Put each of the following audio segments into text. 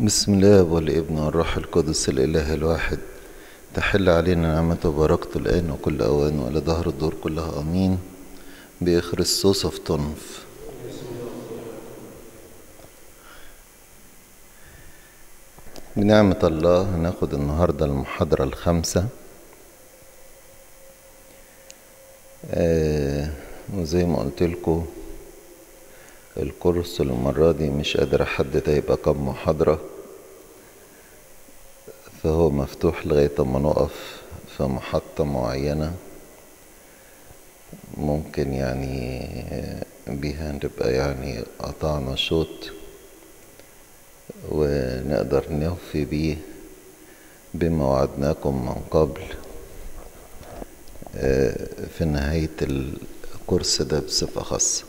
بسم الله والابن والروح القدس الإله الواحد تحل علينا نعمته وبركته الآن وكل أوان وإلى ظهر الدور كلها آمين بخريستوس في طنف بنعمة الله هناخد النهاردة المحاضرة الخامسة آه وزي ما قلت لكم الكورس المرة دي مش قادر أحدد هيبقى كم محاضرة فهو مفتوح لغاية ما نقف في محطة معينة ممكن يعني بيها نبقى يعني قطعنا شوط ونقدر نوفي بيه بما وعدناكم من قبل في نهاية الكورس ده بصفة خاصة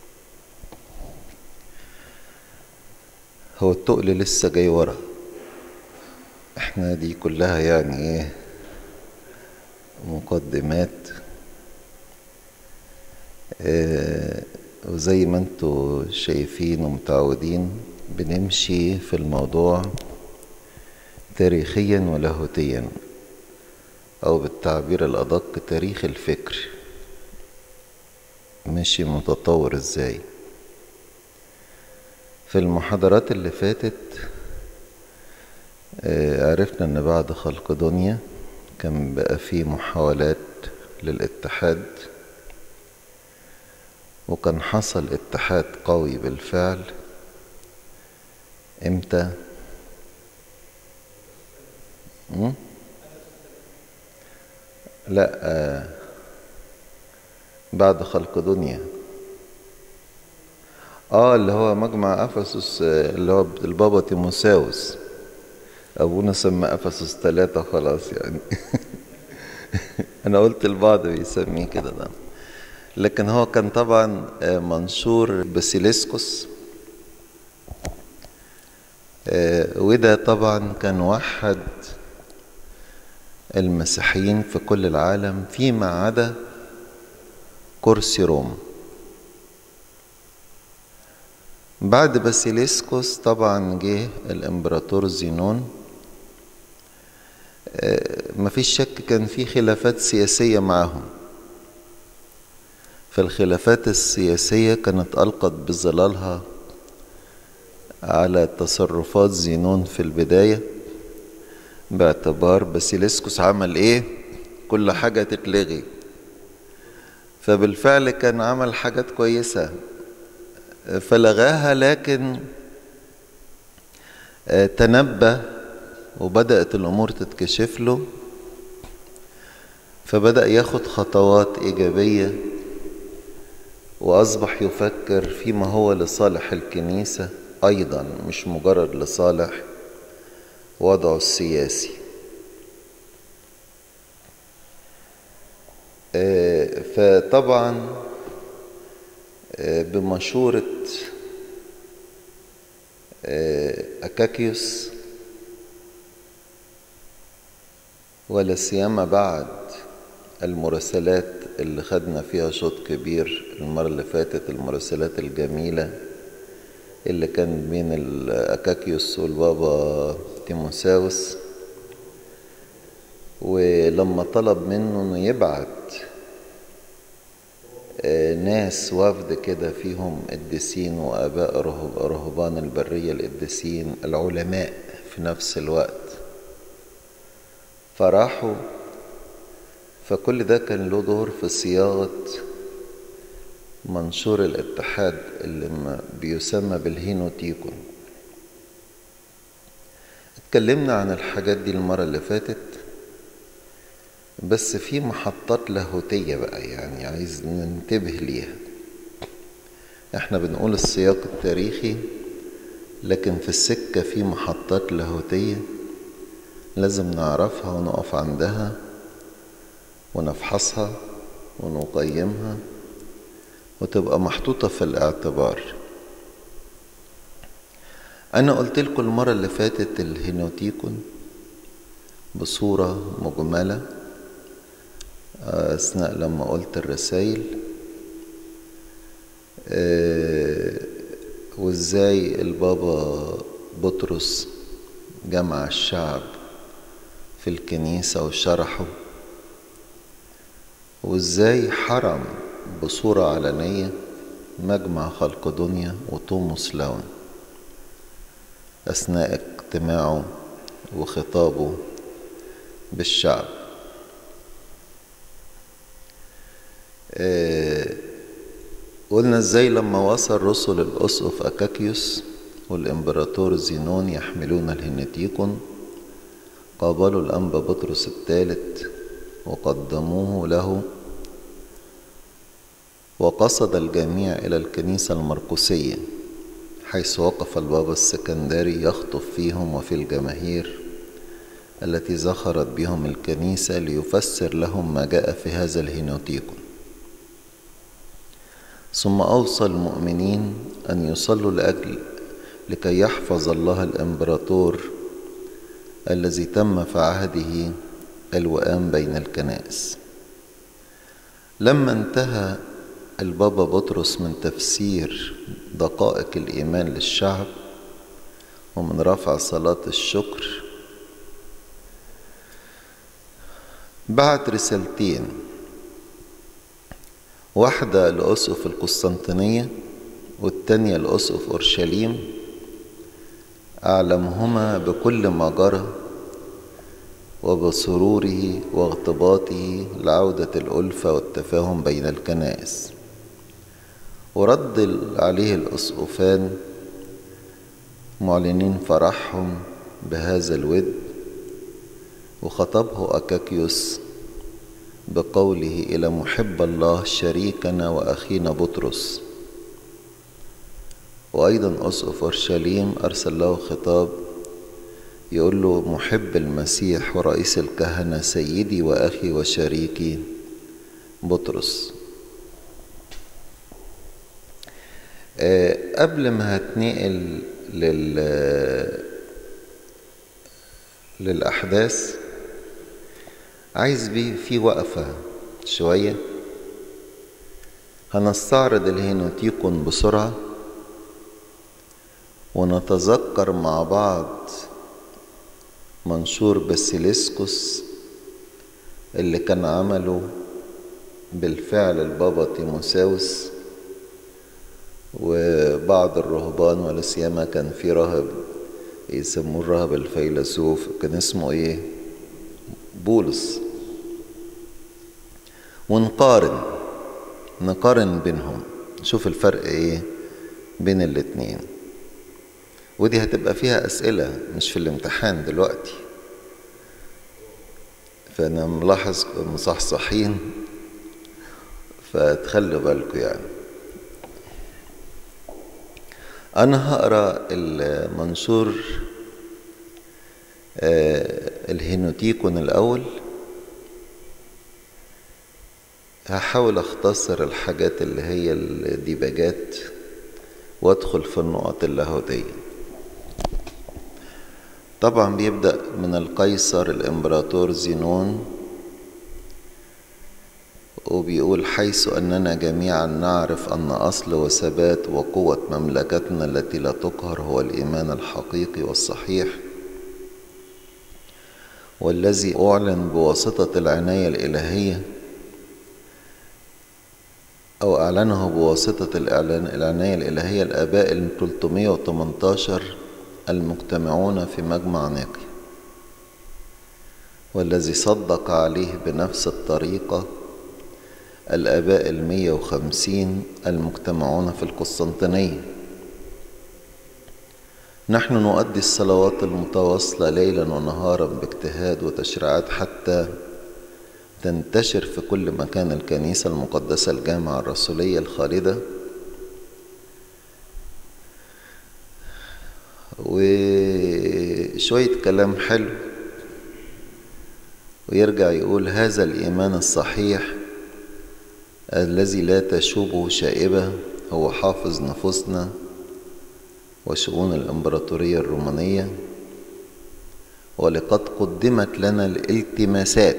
هو التقل لسه جاي ورا احنا دي كلها يعني ايه مقدمات اه وزي ما انتوا شايفين ومتعودين بنمشي في الموضوع تاريخيا ولاهوتيا او بالتعبير الادق تاريخ الفكر ماشي متطور ازاي في المحاضرات اللي فاتت عرفنا ان بعد خلق دنيا كان بقى في محاولات للاتحاد وكان حصل اتحاد قوي بالفعل امتى م? لا آه بعد خلق دنيا اه اللي هو مجمع افسس اللي هو البابا تيموساوس ابونا سمى افسس ثلاثة خلاص يعني انا قلت البعض بيسميه كده ده لكن هو كان طبعا منشور باسيليسكوس وده طبعا كان وحد المسيحيين في كل العالم فيما عدا كرسي روم بعد باسيليسكوس طبعا جه الامبراطور زينون مفيش شك كان في خلافات سياسية معهم فالخلافات السياسية كانت ألقت بظلالها على تصرفات زينون في البداية باعتبار باسيليسكوس عمل ايه كل حاجة تتلغي فبالفعل كان عمل حاجات كويسة فلغاها لكن تنبه وبدأت الأمور تتكشف له فبدأ ياخد خطوات إيجابية وأصبح يفكر فيما هو لصالح الكنيسة أيضا مش مجرد لصالح وضعه السياسي فطبعا بمشورة أكاكيوس ولا سيما بعد المراسلات اللي خدنا فيها شوط كبير المرة اللي فاتت المراسلات الجميلة اللي كان بين الأكاكيوس والبابا تيموساوس ولما طلب منه انه يبعت ناس وفد كده فيهم قديسين وآباء رهبان البرية القديسين العلماء في نفس الوقت فراحوا فكل ده كان له دور في صياغة منشور الاتحاد اللي بيسمى بالهينوتيكون اتكلمنا عن الحاجات دي المرة اللي فاتت بس في محطات لاهوتية بقى يعني عايز ننتبه ليها احنا بنقول السياق التاريخي لكن في السكة في محطات لاهوتية لازم نعرفها ونقف عندها ونفحصها ونقيمها وتبقى محطوطة في الاعتبار أنا قلت لكم المرة اللي فاتت الهينوتيكون بصورة مجملة أثناء لما قلت الرسائل وازاي البابا بطرس جمع الشعب في الكنيسة وشرحه وازاي حرم بصورة علنية مجمع خلق دنيا وتوموس لاون أثناء اجتماعه وخطابه بالشعب آه قلنا ازاي لما وصل رسل الأسقف أكاكيوس والإمبراطور زينون يحملون الهنتيكون قابلوا الأنبا بطرس الثالث وقدموه له وقصد الجميع إلى الكنيسة المرقسية حيث وقف البابا السكندري يخطب فيهم وفي الجماهير التي زخرت بهم الكنيسة ليفسر لهم ما جاء في هذا الهينوتيكون ثم أوصى المؤمنين أن يصلوا لأجل لكي يحفظ الله الإمبراطور الذي تم في عهده الوئام بين الكنائس لما انتهى البابا بطرس من تفسير دقائق الإيمان للشعب ومن رفع صلاة الشكر بعت رسالتين واحدة لأسقف القسطنطينية والتانية لأسقف أورشليم أعلمهما بكل ما جرى وبسروره واغتباطه لعودة الألفة والتفاهم بين الكنائس ورد عليه الأسقفان معلنين فرحهم بهذا الود وخطبه أكاكيوس بقوله إلى محب الله شريكنا وأخينا بطرس وأيضا أسقف أورشليم أرسل له خطاب يقول له محب المسيح ورئيس الكهنة سيدي وأخي وشريكي بطرس أه قبل ما هتنقل لل للأحداث عايز بيه في وقفة شوية هنستعرض الهينوتيكون بسرعة ونتذكر مع بعض منشور باسيليسكوس اللي كان عمله بالفعل البابا تيموساوس وبعض الرهبان ولا سيما كان في راهب يسموه الراهب الفيلسوف كان اسمه ايه بولس ونقارن نقارن بينهم نشوف الفرق ايه بين الاتنين ودي هتبقى فيها أسئلة مش في الامتحان دلوقتي فأنا ملاحظ مصحصحين فتخلوا بالكم يعني أنا هقرأ المنشور الهينوتيكون الأول هحاول أختصر الحاجات اللي هي الديباجات وأدخل في النقط اللاهوتية طبعا بيبدأ من القيصر الإمبراطور زينون وبيقول حيث أننا جميعا نعرف أن أصل وثبات وقوة مملكتنا التي لا تقهر هو الإيمان الحقيقي والصحيح والذي أعلن بواسطة العناية الإلهية أو أعلنه بواسطة الإعلان العناية الإلهية الآباء ال 318 المجتمعون في مجمع ناقي والذي صدق عليه بنفس الطريقة الآباء المية وخمسين المجتمعون في القسطنطينية نحن نؤدي الصلوات المتواصلة ليلا ونهارا باجتهاد وتشريعات حتى تنتشر في كل مكان الكنيسة المقدسة الجامعة الرسولية الخالدة وشوية كلام حلو ويرجع يقول هذا الإيمان الصحيح الذي لا تشوبه شائبة هو حافظ نفوسنا وشؤون الإمبراطورية الرومانية ولقد قدمت لنا الالتماسات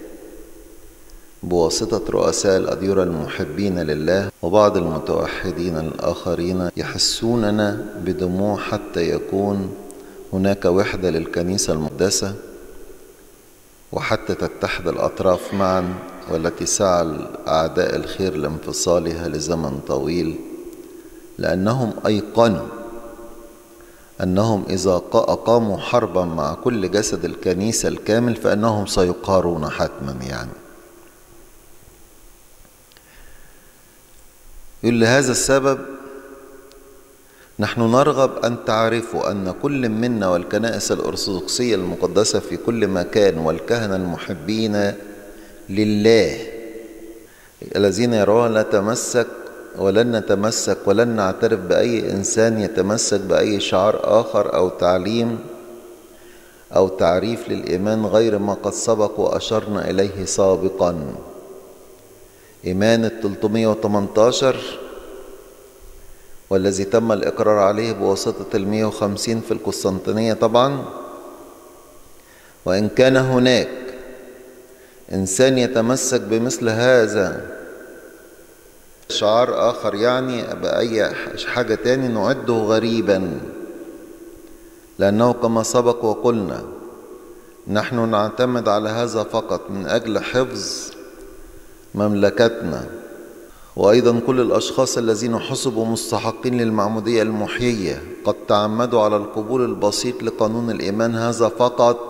بواسطة رؤساء الأديرة المحبين لله وبعض المتوحدين الآخرين يحسوننا بدموع حتى يكون هناك وحدة للكنيسة المقدسة وحتى تتحد الأطراف معا والتي سعى أعداء الخير لانفصالها لزمن طويل لأنهم أيقنوا أنهم إذا أقاموا حربا مع كل جسد الكنيسة الكامل فإنهم سيقارون حتما يعني يقول لهذا السبب نحن نرغب أن تعرفوا أن كل منا والكنائس الأرثوذكسية المقدسة في كل مكان والكهنة المحبين لله الذين يرون نتمسك ولن نتمسك ولن نعترف بأي إنسان يتمسك بأي شعار آخر أو تعليم أو تعريف للإيمان غير ما قد سبق وأشرنا إليه سابقا إيمان ال 318 والذي تم الإقرار عليه بواسطة ال 150 في القسطنطينية طبعا وإن كان هناك إنسان يتمسك بمثل هذا شعار آخر يعني بأي حاجة تاني نعده غريبا لأنه كما سبق وقلنا نحن نعتمد على هذا فقط من أجل حفظ مملكتنا وأيضا كل الأشخاص الذين حسبوا مستحقين للمعمودية المحيية قد تعمدوا على القبول البسيط لقانون الإيمان هذا فقط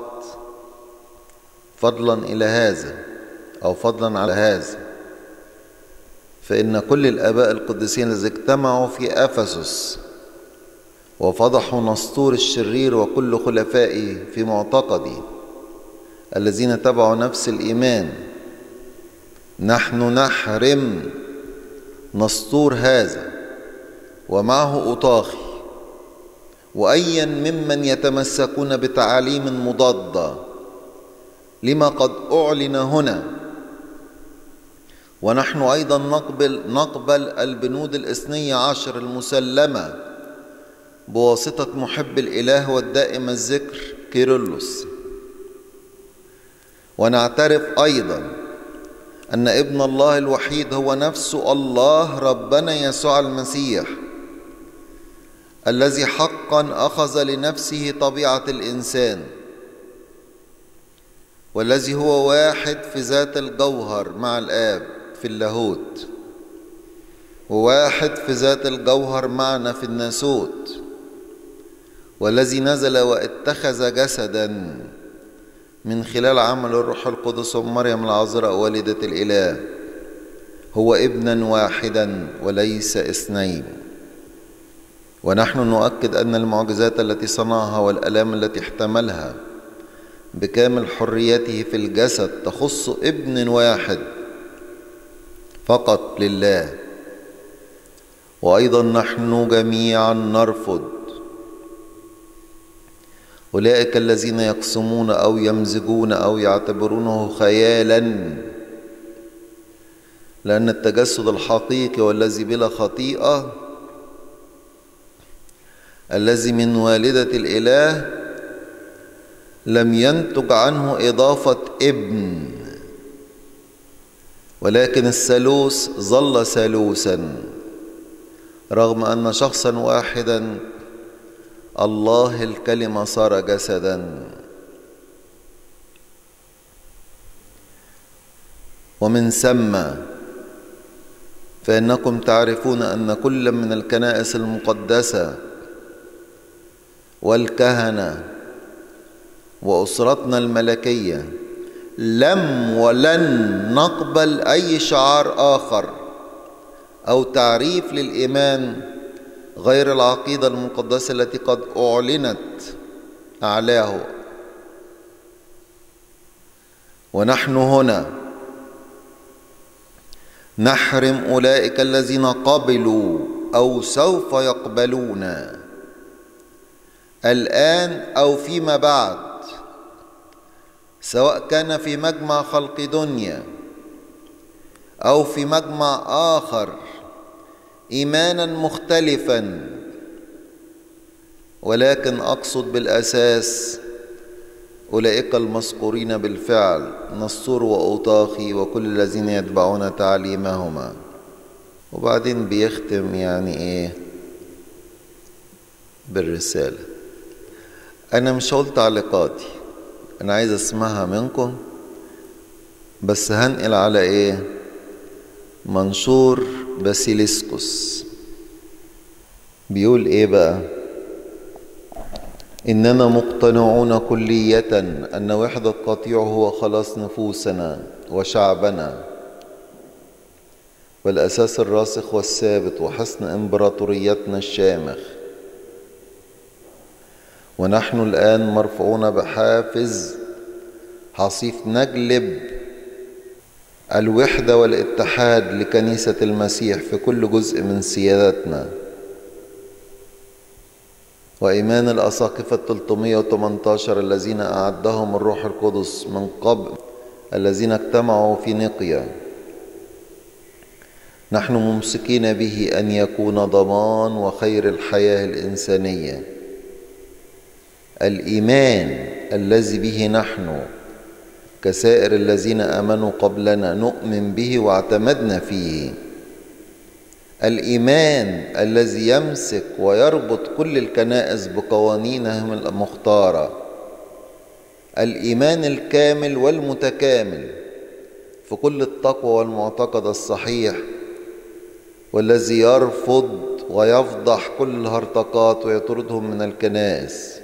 فضلا إلى هذا أو فضلا على هذا فإن كل الآباء القديسين الذين اجتمعوا في أفسس وفضحوا نسطور الشرير وكل خلفائه في معتقدي الذين تبعوا نفس الإيمان نحن نحرم نسطور هذا ومعه أطاخي وأيا ممن يتمسكون بتعاليم مضادة لما قد أعلن هنا ونحن أيضا نقبل, نقبل البنود الاثنية عشر المسلمة بواسطة محب الإله والدائم الذكر كيرلس ونعترف أيضا أن ابن الله الوحيد هو نفسه الله ربنا يسوع المسيح الذي حقا أخذ لنفسه طبيعة الإنسان والذي هو واحد في ذات الجوهر مع الآب في اللاهوت وواحد في ذات الجوهر معنا في الناسوت والذي نزل واتخذ جسدا من خلال عمل الروح القدس ومريم العذراء والدة الإله هو ابنا واحدا وليس اثنين ونحن نؤكد أن المعجزات التي صنعها والألام التي احتملها بكامل حريته في الجسد تخص ابن واحد فقط لله وايضا نحن جميعا نرفض اولئك الذين يقسمون او يمزجون او يعتبرونه خيالا لان التجسد الحقيقي والذي بلا خطيئه الذي من والده الاله لم ينتج عنه اضافه ابن ولكن الثالوث ظل ثالوثا رغم ان شخصا واحدا الله الكلمه صار جسدا ومن ثم فانكم تعرفون ان كل من الكنائس المقدسه والكهنه واسرتنا الملكيه لم ولن نقبل اي شعار اخر او تعريف للايمان غير العقيده المقدسه التي قد اعلنت اعلاه ونحن هنا نحرم اولئك الذين قبلوا او سوف يقبلون الان او فيما بعد سواء كان في مجمع خلق دنيا او في مجمع اخر ايمانا مختلفا ولكن اقصد بالاساس اولئك المذكورين بالفعل نصور واوطاخي وكل الذين يتبعون تعليمهما وبعدين بيختم يعني ايه بالرساله أنا مش هقول تعليقاتي أنا عايز أسمعها منكم بس هنقل على إيه منشور باسيليسكوس بيقول إيه بقى إننا مقتنعون كلية أن وحدة قطيع هو خلاص نفوسنا وشعبنا والأساس الراسخ والثابت وحسن إمبراطوريتنا الشامخ ونحن الآن مرفوعون بحافز حصيف نجلب الوحدة والاتحاد لكنيسة المسيح في كل جزء من سيادتنا وإيمان الأساقفة 318 الذين أعدهم الروح القدس من قبل الذين اجتمعوا في نقيا نحن ممسكين به أن يكون ضمان وخير الحياة الإنسانية الإيمان الذي به نحن كسائر الذين آمنوا قبلنا نؤمن به واعتمدنا فيه الإيمان الذي يمسك ويربط كل الكنائس بقوانينهم المختارة الإيمان الكامل والمتكامل في كل التقوى والمعتقد الصحيح والذي يرفض ويفضح كل الهرطقات ويطردهم من الكنائس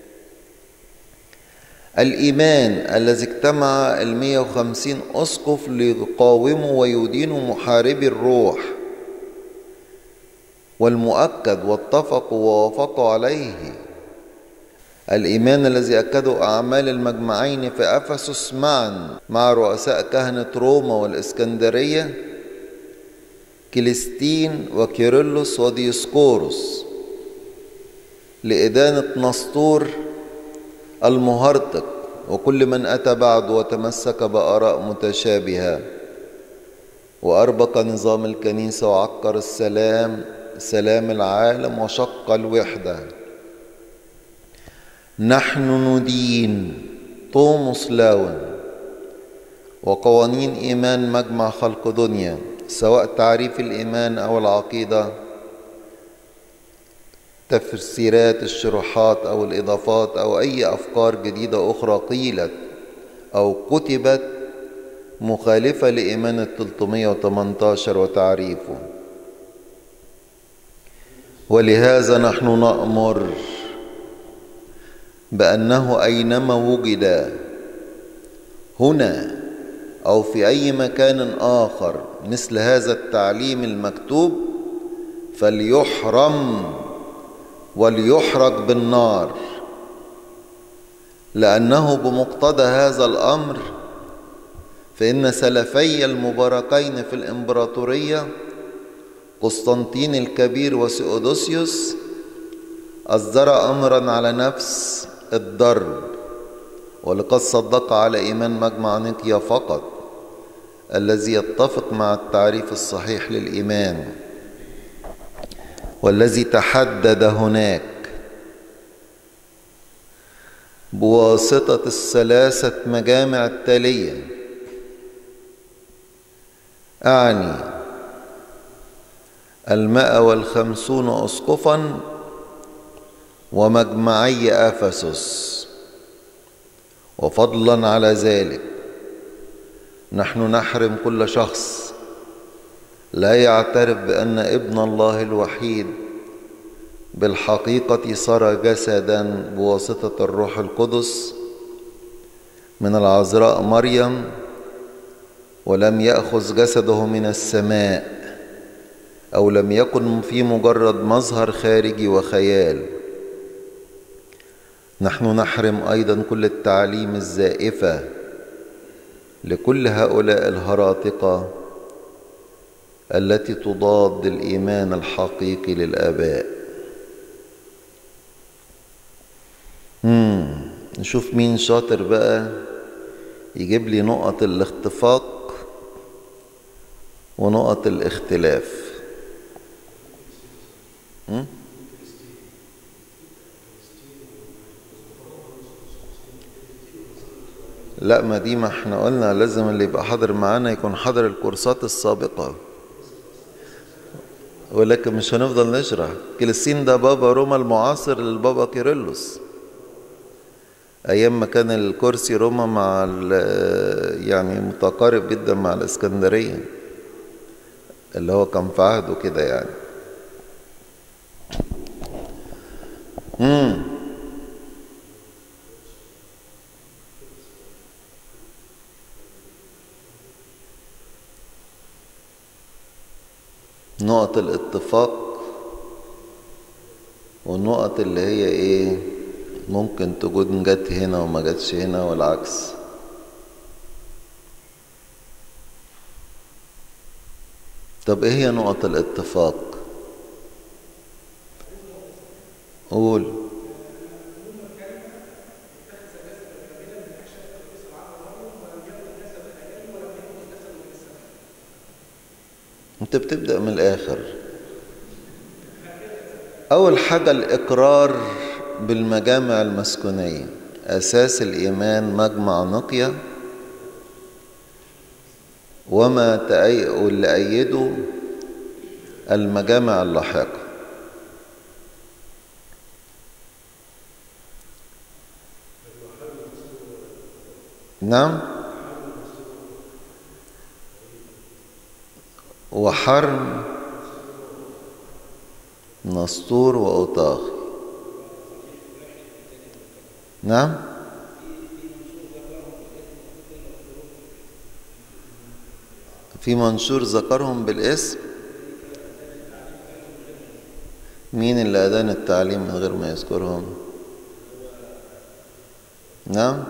الإيمان الذي اجتمع المية وخمسين أسقف ليقاوموا ويدينوا محاربي الروح والمؤكد واتفقوا ووافقوا عليه الإيمان الذي أكدوا أعمال المجمعين في أفسس معا مع رؤساء كهنة روما والإسكندرية كليستين وكيرلس وديسقورس لإدانة نسطور المهرطق وكل من أتى بعد وتمسك بآراء متشابهة وأربق نظام الكنيسة وعكر السلام سلام العالم وشق الوحدة نحن ندين توموس لاون وقوانين إيمان مجمع خلق دنيا سواء تعريف الإيمان أو العقيدة تفسيرات الشروحات أو الإضافات أو أي أفكار جديدة أخرى قيلت أو كتبت مخالفة لإيمان ال 318 وتعريفه ولهذا نحن نأمر بأنه أينما وجد هنا أو في أي مكان آخر مثل هذا التعليم المكتوب فليحرم وليحرق بالنار لأنه بمقتضى هذا الأمر فإن سلفي المباركين في الإمبراطورية قسطنطين الكبير وسيودوسيوس أصدر أمرا على نفس الضرب ولقد صدق على إيمان مجمع نيقيا فقط الذي يتفق مع التعريف الصحيح للإيمان والذي تحدد هناك بواسطة الثلاثة مجامع التالية أعني المائة والخمسون أسقفا ومجمعي أفسس وفضلا على ذلك نحن نحرم كل شخص لا يعترف بأن ابن الله الوحيد بالحقيقة صار جسدا بواسطة الروح القدس من العذراء مريم ولم يأخذ جسده من السماء أو لم يكن في مجرد مظهر خارجي وخيال نحن نحرم أيضا كل التعليم الزائفة لكل هؤلاء الهراطقة التي تضاد الإيمان الحقيقي للآباء مم. نشوف مين شاطر بقى يجيب لي نقط الاتفاق ونقط الاختلاف مم؟ لا ما دي ما احنا قلنا لازم اللي يبقى حاضر معانا يكون حاضر الكورسات السابقة ولكن مش هنفضل نشرح كلسين ده بابا روما المعاصر للبابا كيرلس أيام ما كان الكرسي روما مع يعني متقارب جدا مع الإسكندرية اللي هو كان في عهده كده يعني مم. نقط الاتفاق والنقط اللي هي ايه ممكن تكون جت هنا وما جاتش هنا والعكس طب ايه هي نقط الاتفاق قول انت بتبدأ من الآخر أول حاجة الإقرار بالمجامع المسكونية أساس الإيمان مجمع نقية وما تأي... واللي أيده المجامع اللاحقة نعم وحرم نسطور وأوطاخ نعم في منشور ذكرهم بالاسم مين اللي أدان التعليم من غير ما يذكرهم نعم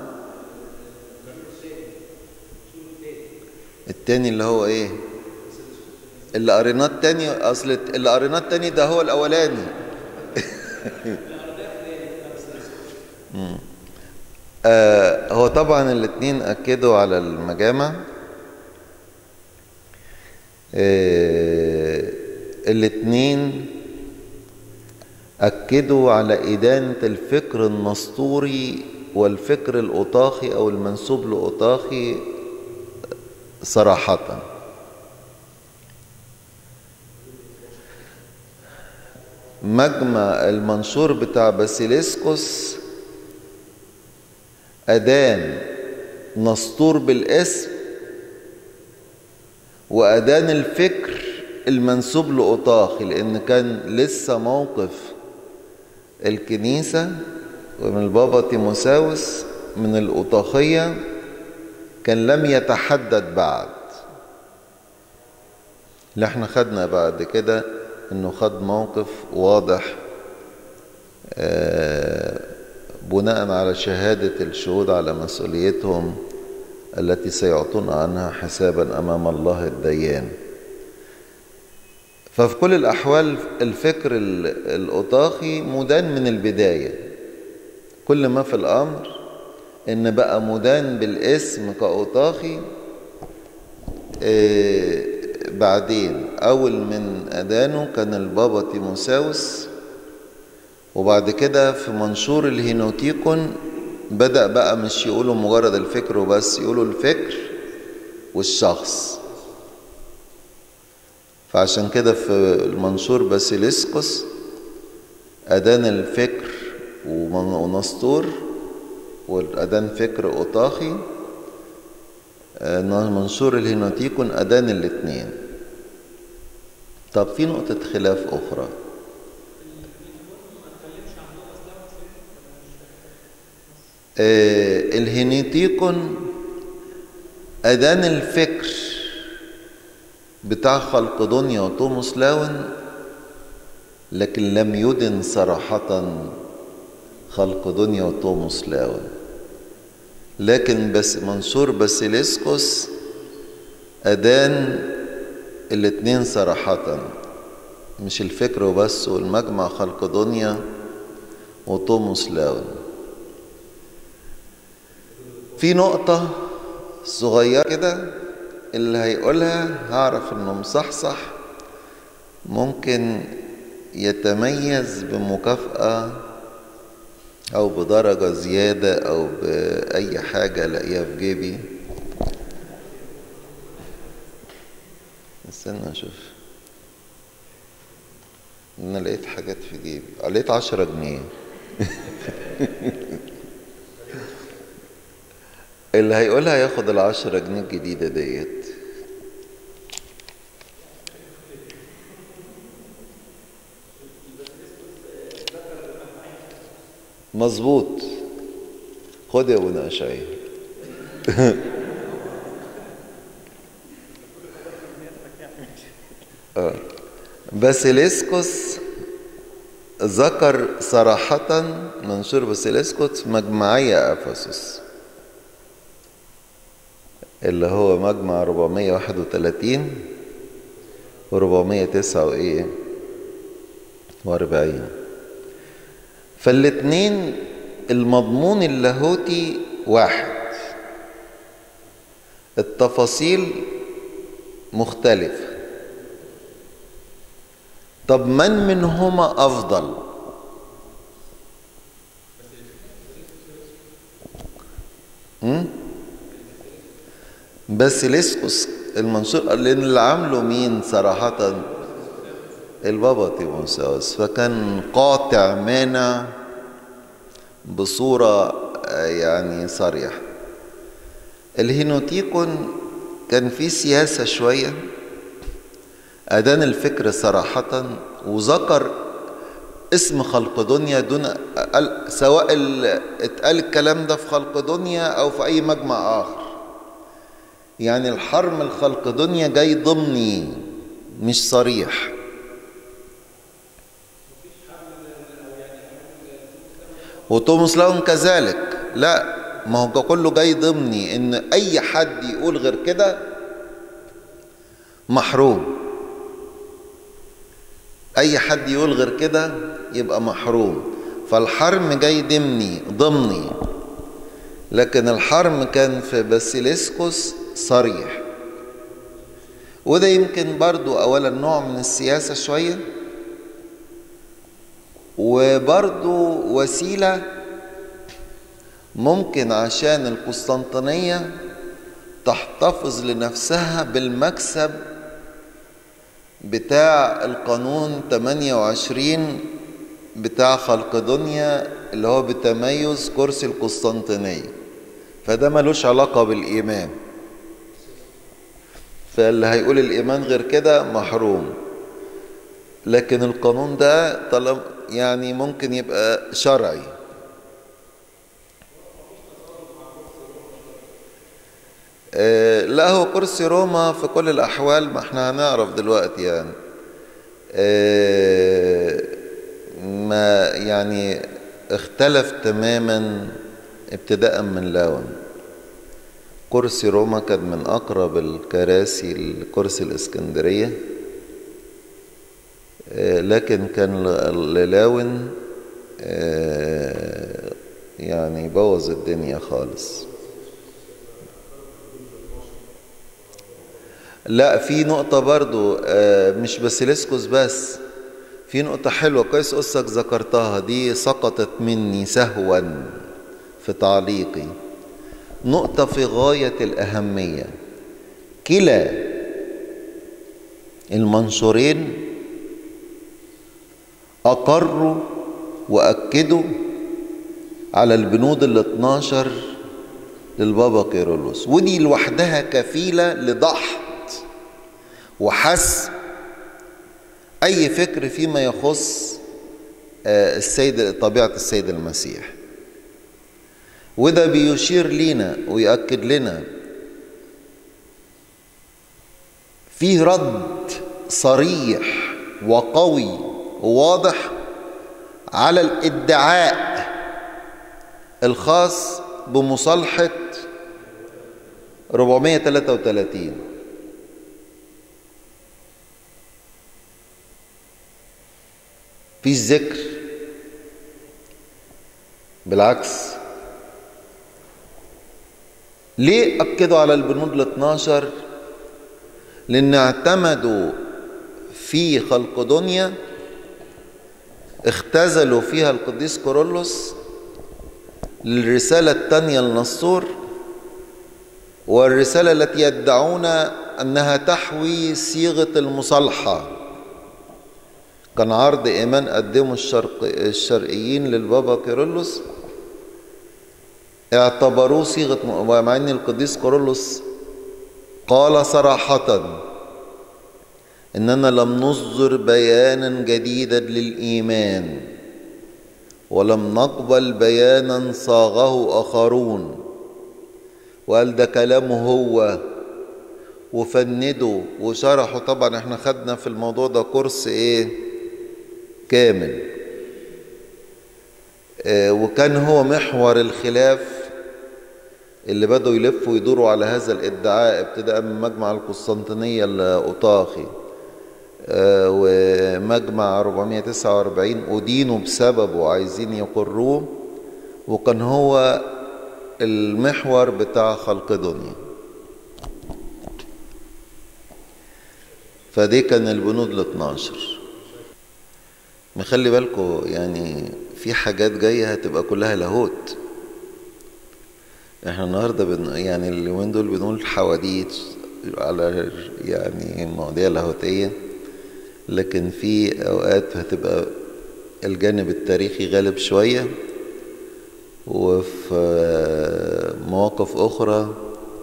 التاني اللي هو ايه اللي قريناه التاني اصل اللي قريناه التاني ده هو الاولاني آه هو طبعا الاتنين اكدوا على المجامع آه الاتنين اكدوا على ادانه الفكر النسطوري والفكر الاوطاخي او المنسوب لاوطاخي صراحه مجمع المنشور بتاع باسيليسكوس أدان نسطور بالاسم وأدان الفكر المنسوب لأوطاخي لأن كان لسه موقف الكنيسة ومن البابا تيموساوس من الأوطاخية كان لم يتحدد بعد اللي احنا خدنا بعد كده انه خد موقف واضح بناء على شهادة الشهود على مسؤوليتهم التي سيعطون عنها حسابا أمام الله الديان ففي كل الأحوال الفكر الأطاخي مدان من البداية كل ما في الأمر إن بقى مدان بالاسم كأطاخي بعدين أول من أدانه كان البابا تيموساوس وبعد كده في منشور الهينوتيكون بدأ بقى مش يقولوا مجرد الفكر وبس يقولوا الفكر والشخص فعشان كده في المنشور باسيليسكوس أدان الفكر ونسطور والأدان فكر أوطاخي منشور الهينوتيكون أدان الاثنين طب في نقطة خلاف أخرى آه الهينيتيكون أدان الفكر بتاع خلق دنيا وتوماس لاون لكن لم يدن صراحة خلق دنيا وتوماس لاون لكن بس منصور باسيليسكوس أدان الاتنين صراحة مش الفكر وبس والمجمع خلق دنيا وتوماس لاون في نقطة صغيرة كده اللي هيقولها هعرف انه مصحصح ممكن يتميز بمكافأة أو بدرجة زيادة أو بأي حاجة ألاقيها في جيبي استنى أشوف أنا لقيت حاجات في جيبي لقيت عشرة جنيه اللي هيقولها ياخد العشرة جنيه الجديدة ديت مظبوط خد يا ابونا اشعياء آه. باسيليسكوس ذكر صراحة منشور باسيليسكوس مجمعية أفسس اللي هو مجمع 431 و 409 وإيه وأربعين فالاتنين المضمون اللاهوتي واحد التفاصيل مختلفة طب من منهما أفضل م? بس ليسكوس المنشور لأن اللي عامله مين صراحة البابا تيموساوس فكان قاطع مانع بصورة يعني صريحة الهينوتيكون كان في سياسة شوية أدان الفكر صراحة وذكر اسم خلق دنيا دون سواء اتقال الكلام ده في خلق دنيا أو في أي مجمع آخر يعني الحرم الخلق دنيا جاي ضمني مش صريح وتوماس لاون كذلك لا ما هو كله جاي ضمني ان اي حد يقول غير كده محروم اي حد يقول غير كده يبقى محروم فالحرم جاي ضمني ضمني لكن الحرم كان في باسيليسكوس صريح وده يمكن برضو اولا نوع من السياسة شوية وبرضو وسيلة ممكن عشان القسطنطينية تحتفظ لنفسها بالمكسب بتاع القانون 28 بتاع خلق دنيا اللي هو بتميز كرسي القسطنطينية فده ملوش علاقة بالإيمان فاللي هيقول الإيمان غير كده محروم لكن القانون ده طالما يعني ممكن يبقى شرعي آه لا هو كرسي روما في كل الأحوال ما احنا هنعرف دلوقتي يعني آه ما يعني اختلف تماما ابتداء من لاون كرسي روما كان من أقرب الكراسي لكرسي الإسكندرية لكن كان للاون يعني بوظ الدنيا خالص لا في نقطة برضو مش باسيليسكوس بس في نقطة حلوة كويس قصك ذكرتها دي سقطت مني سهوا في تعليقي نقطة في غاية الأهمية كلا المنشورين أقروا وأكدوا على البنود ال 12 للبابا كيرلس ودي لوحدها كفيلة لضحط وحسم أي فكر فيما يخص السيد طبيعة السيد المسيح وده بيشير لينا ويأكد لنا فيه رد صريح وقوي وواضح على الادعاء الخاص بمصالحة 433 في ذكر بالعكس ليه أكدوا على البنود ال 12 لأن اعتمدوا في خلق دنيا اختزلوا فيها القديس كورولوس للرسالة الثانية للنصور والرسالة التي يدعون أنها تحوي صيغة المصالحة كان عرض إيمان قدمه الشرق الشرقيين للبابا كيرلس اعتبروه صيغة مع ان القديس كورولوس قال صراحة اننا لم نصدر بيانا جديدا للايمان ولم نقبل بيانا صاغه اخرون وقال ده كلامه هو وفنده وشرحه طبعا احنا خدنا في الموضوع ده كورس ايه كامل اه وكان هو محور الخلاف اللي بدأوا يلفوا ويدوروا على هذا الادعاء ابتداء من مجمع القسطنطينية الأوطاخي اه ومجمع 449 أدينوا بسببه عايزين يقروه وكان هو المحور بتاع خلق دنيا فدي كان البنود ال 12 مخلي بالكم يعني في حاجات جاية هتبقى كلها لاهوت احنا النهاردة بن يعني اليومين دول بنقول حواديت على يعني مواضيع لاهوتية لكن في اوقات هتبقى الجانب التاريخي غالب شوية وفي مواقف أخرى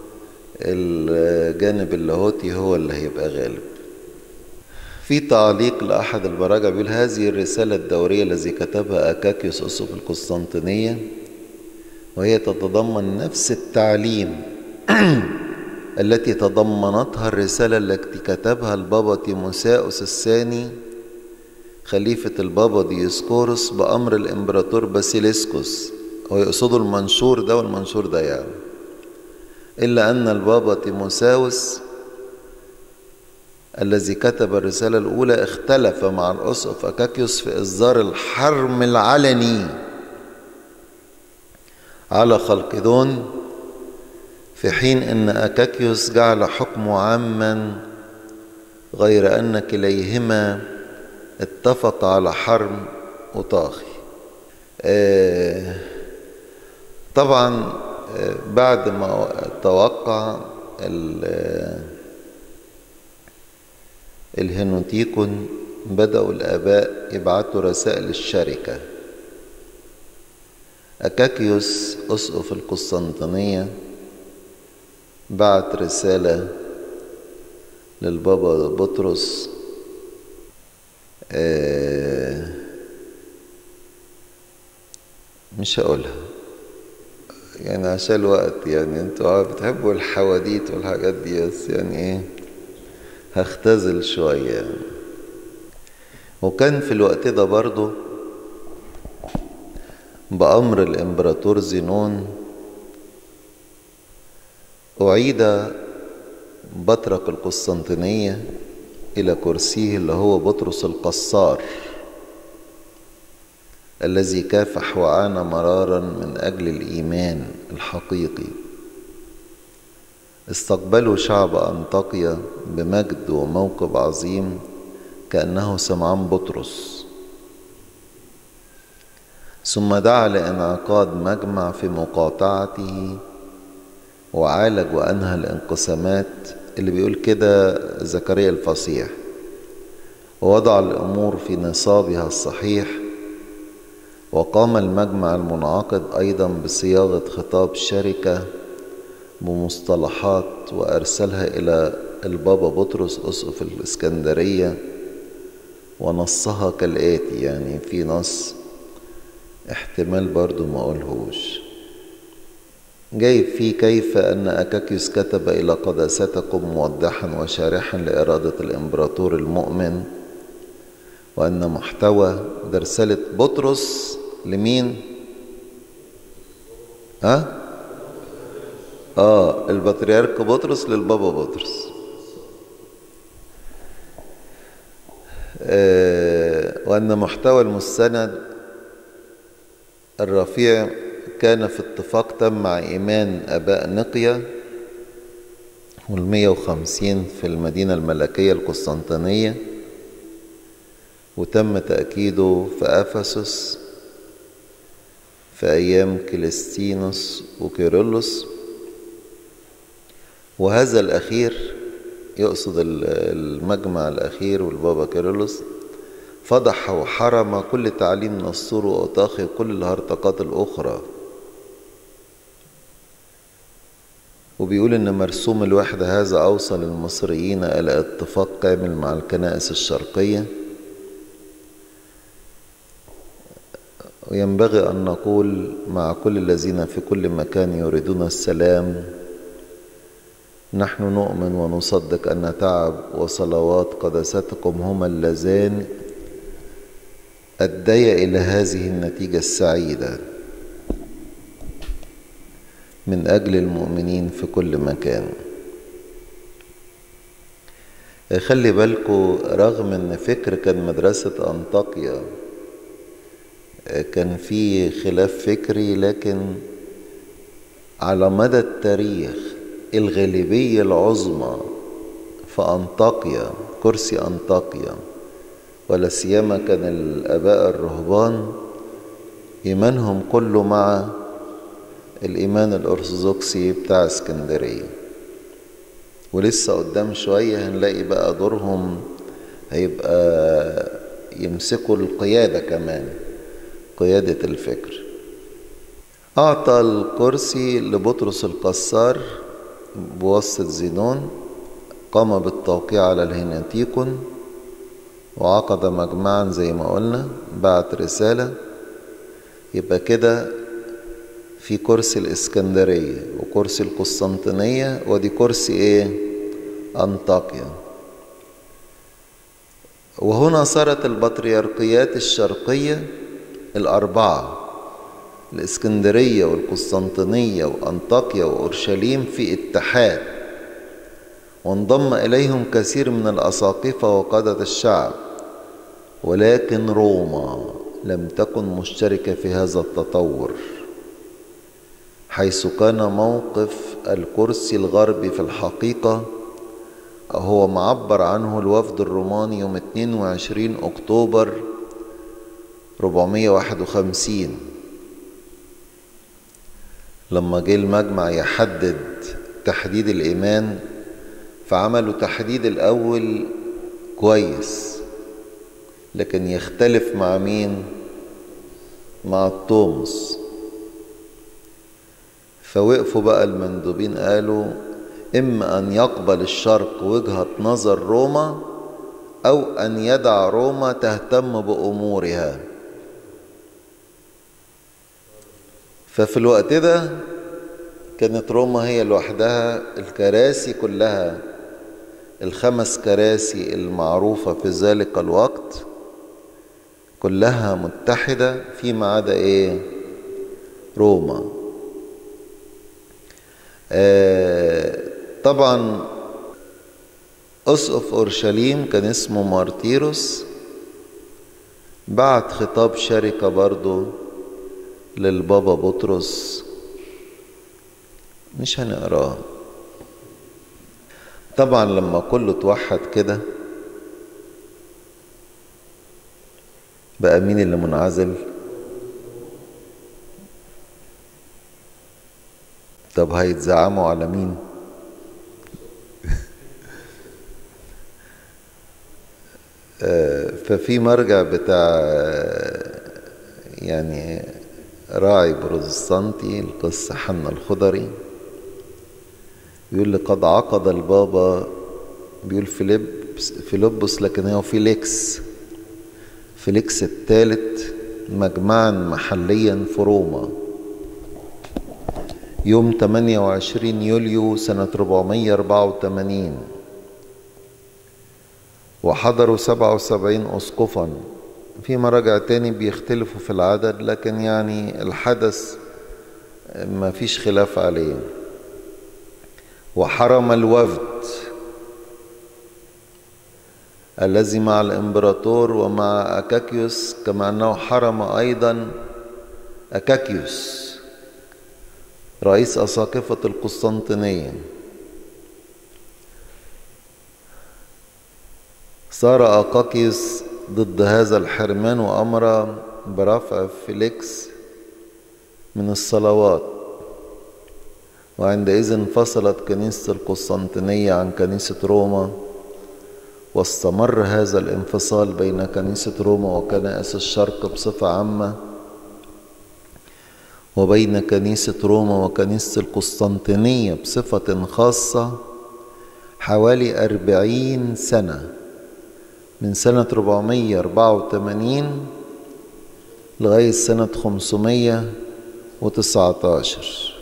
الجانب اللاهوتي هو اللي هيبقى غالب في تعليق لأحد البراجع بيقول هذه الرسالة الدورية التي كتبها أكاكيوس أسقف القسطنطينية وهي تتضمن نفس التعليم التي تضمنتها الرسالة التي كتبها البابا تيموساوس الثاني خليفة البابا ديسكورس بأمر الإمبراطور باسيليسكوس هو يقصدوا المنشور ده والمنشور ده يعني إلا أن البابا تيموساوس الذي كتب الرسالة الأولى اختلف مع الأسقف أكاكيوس في إصدار الحرم العلني على خلقدون في حين أن أكاكيوس جعل حكمه عاما غير أن كليهما اتفق على حرم وطاخي آه طبعا آه بعد ما توقع الهنوتيكون بدأوا الآباء يبعثوا رسائل الشركة أكاكيوس أسقف القسطنطينية بعت رسالة للبابا بطرس آه مش هقولها يعني عشان الوقت يعني انتوا بتحبوا الحواديت والحاجات دي بس يعني ايه هختزل شوية يعني. وكان في الوقت ده برضه بأمر الإمبراطور زينون أعيد بطرك القسطنطينية إلى كرسيه اللي هو بطرس القصار الذي كافح وعانى مرارا من أجل الإيمان الحقيقي استقبلوا شعب أنطاكيا بمجد وموقب عظيم كأنه سمعان بطرس ثم دعا لانعقاد مجمع في مقاطعته وعالج وأنهى الانقسامات اللي بيقول كده زكريا الفصيح ووضع الأمور في نصابها الصحيح وقام المجمع المنعقد أيضا بصياغة خطاب شركة بمصطلحات وأرسلها إلى البابا بطرس أسقف الإسكندرية ونصها كالآتي يعني في نص احتمال برضو ما أقولهوش جايب فيه كيف أن أكاكيوس كتب إلى قداستكم موضحا وشارحا لإرادة الإمبراطور المؤمن وأن محتوى ده رسالة بطرس لمين؟ ها؟ أه؟ آه البطريرك بطرس للبابا بطرس آه وأن محتوى المستند الرفيع كان في اتفاق تم مع إيمان أباء نقية والمية وخمسين في المدينة الملكية القسطنطينية وتم تأكيده في أفسس في أيام كليستينوس وكيرلس وهذا الأخير يقصد المجمع الأخير والبابا كيرلس فضح وحرم كل تعليم نصور وأطاخي وكل الهرطقات الأخرى وبيقول ان مرسوم الوحدة هذا اوصل المصريين الى اتفاق كامل مع الكنائس الشرقية وينبغي ان نقول مع كل الذين في كل مكان يريدون السلام نحن نؤمن ونصدق ان تعب وصلوات قداستكم هما اللذان اديا الى هذه النتيجه السعيده من اجل المؤمنين في كل مكان خلي بالكو رغم ان فكر كان مدرسه انطاكيا كان في خلاف فكري لكن على مدى التاريخ الغالبية العظمى في أنطاكيا كرسي أنطاكيا ولا سيما كان الآباء الرهبان إيمانهم كله مع الإيمان الأرثوذكسي بتاع اسكندرية ولسه قدام شوية هنلاقي بقى دورهم هيبقى يمسكوا القيادة كمان قيادة الفكر أعطى الكرسي لبطرس القصار بواسطة زينون قام بالتوقيع على الهناتيكون وعقد مجمعا زي ما قلنا بعت رسالة يبقى كده في كرسي الإسكندرية وكرسي القسطنطينية ودي كرسي إيه؟ أنطاكيا وهنا صارت البطريركيات الشرقية الأربعة الإسكندرية والقسطنطينية وأنطاكيا وأورشليم في اتحاد وانضم إليهم كثير من الأساقفة وقادة الشعب ولكن روما لم تكن مشتركة في هذا التطور حيث كان موقف الكرسي الغربي في الحقيقة هو معبر عنه الوفد الروماني يوم 22 أكتوبر 451 لما جه المجمع يحدد تحديد الإيمان فعملوا تحديد الأول كويس لكن يختلف مع مين مع التومس فوقفوا بقى المندوبين قالوا إما أن يقبل الشرق وجهة نظر روما أو أن يدع روما تهتم بأمورها ففي الوقت ده كانت روما هي لوحدها الكراسي كلها الخمس كراسي المعروفة في ذلك الوقت كلها متحدة فيما عدا ايه روما آه طبعا أسقف أورشليم كان اسمه مارتيروس بعت خطاب شركة برضو للبابا بطرس مش هنقراه طبعا لما كله توحد كده بقى مين اللي منعزل طب هيتزعموا على مين ففي مرجع بتاع يعني راعي بروتستانتي القس حنا الخضري بيقول لي قد عقد البابا بيقول فيليب فيلبس لكن هو فيليكس فيليكس الثالث مجمعا محليا في روما يوم 28 يوليو سنة 484 وحضروا 77 أسقفا في مراجع تاني بيختلفوا في العدد لكن يعني الحدث ما فيش خلاف عليه وحرم الوفد الذي مع الامبراطور ومع أكاكيوس كما أنه حرم أيضا أكاكيوس رئيس أساقفة القسطنطينية صار أكاكيوس ضد هذا الحرمان وأمر برفع فيليكس من الصلوات وعندئذ انفصلت كنيسة القسطنطينية عن كنيسة روما واستمر هذا الانفصال بين كنيسة روما وكنائس الشرق بصفة عامة وبين كنيسة روما وكنيسة القسطنطينية بصفة خاصة حوالي أربعين سنة من سنة 484 لغاية سنة 519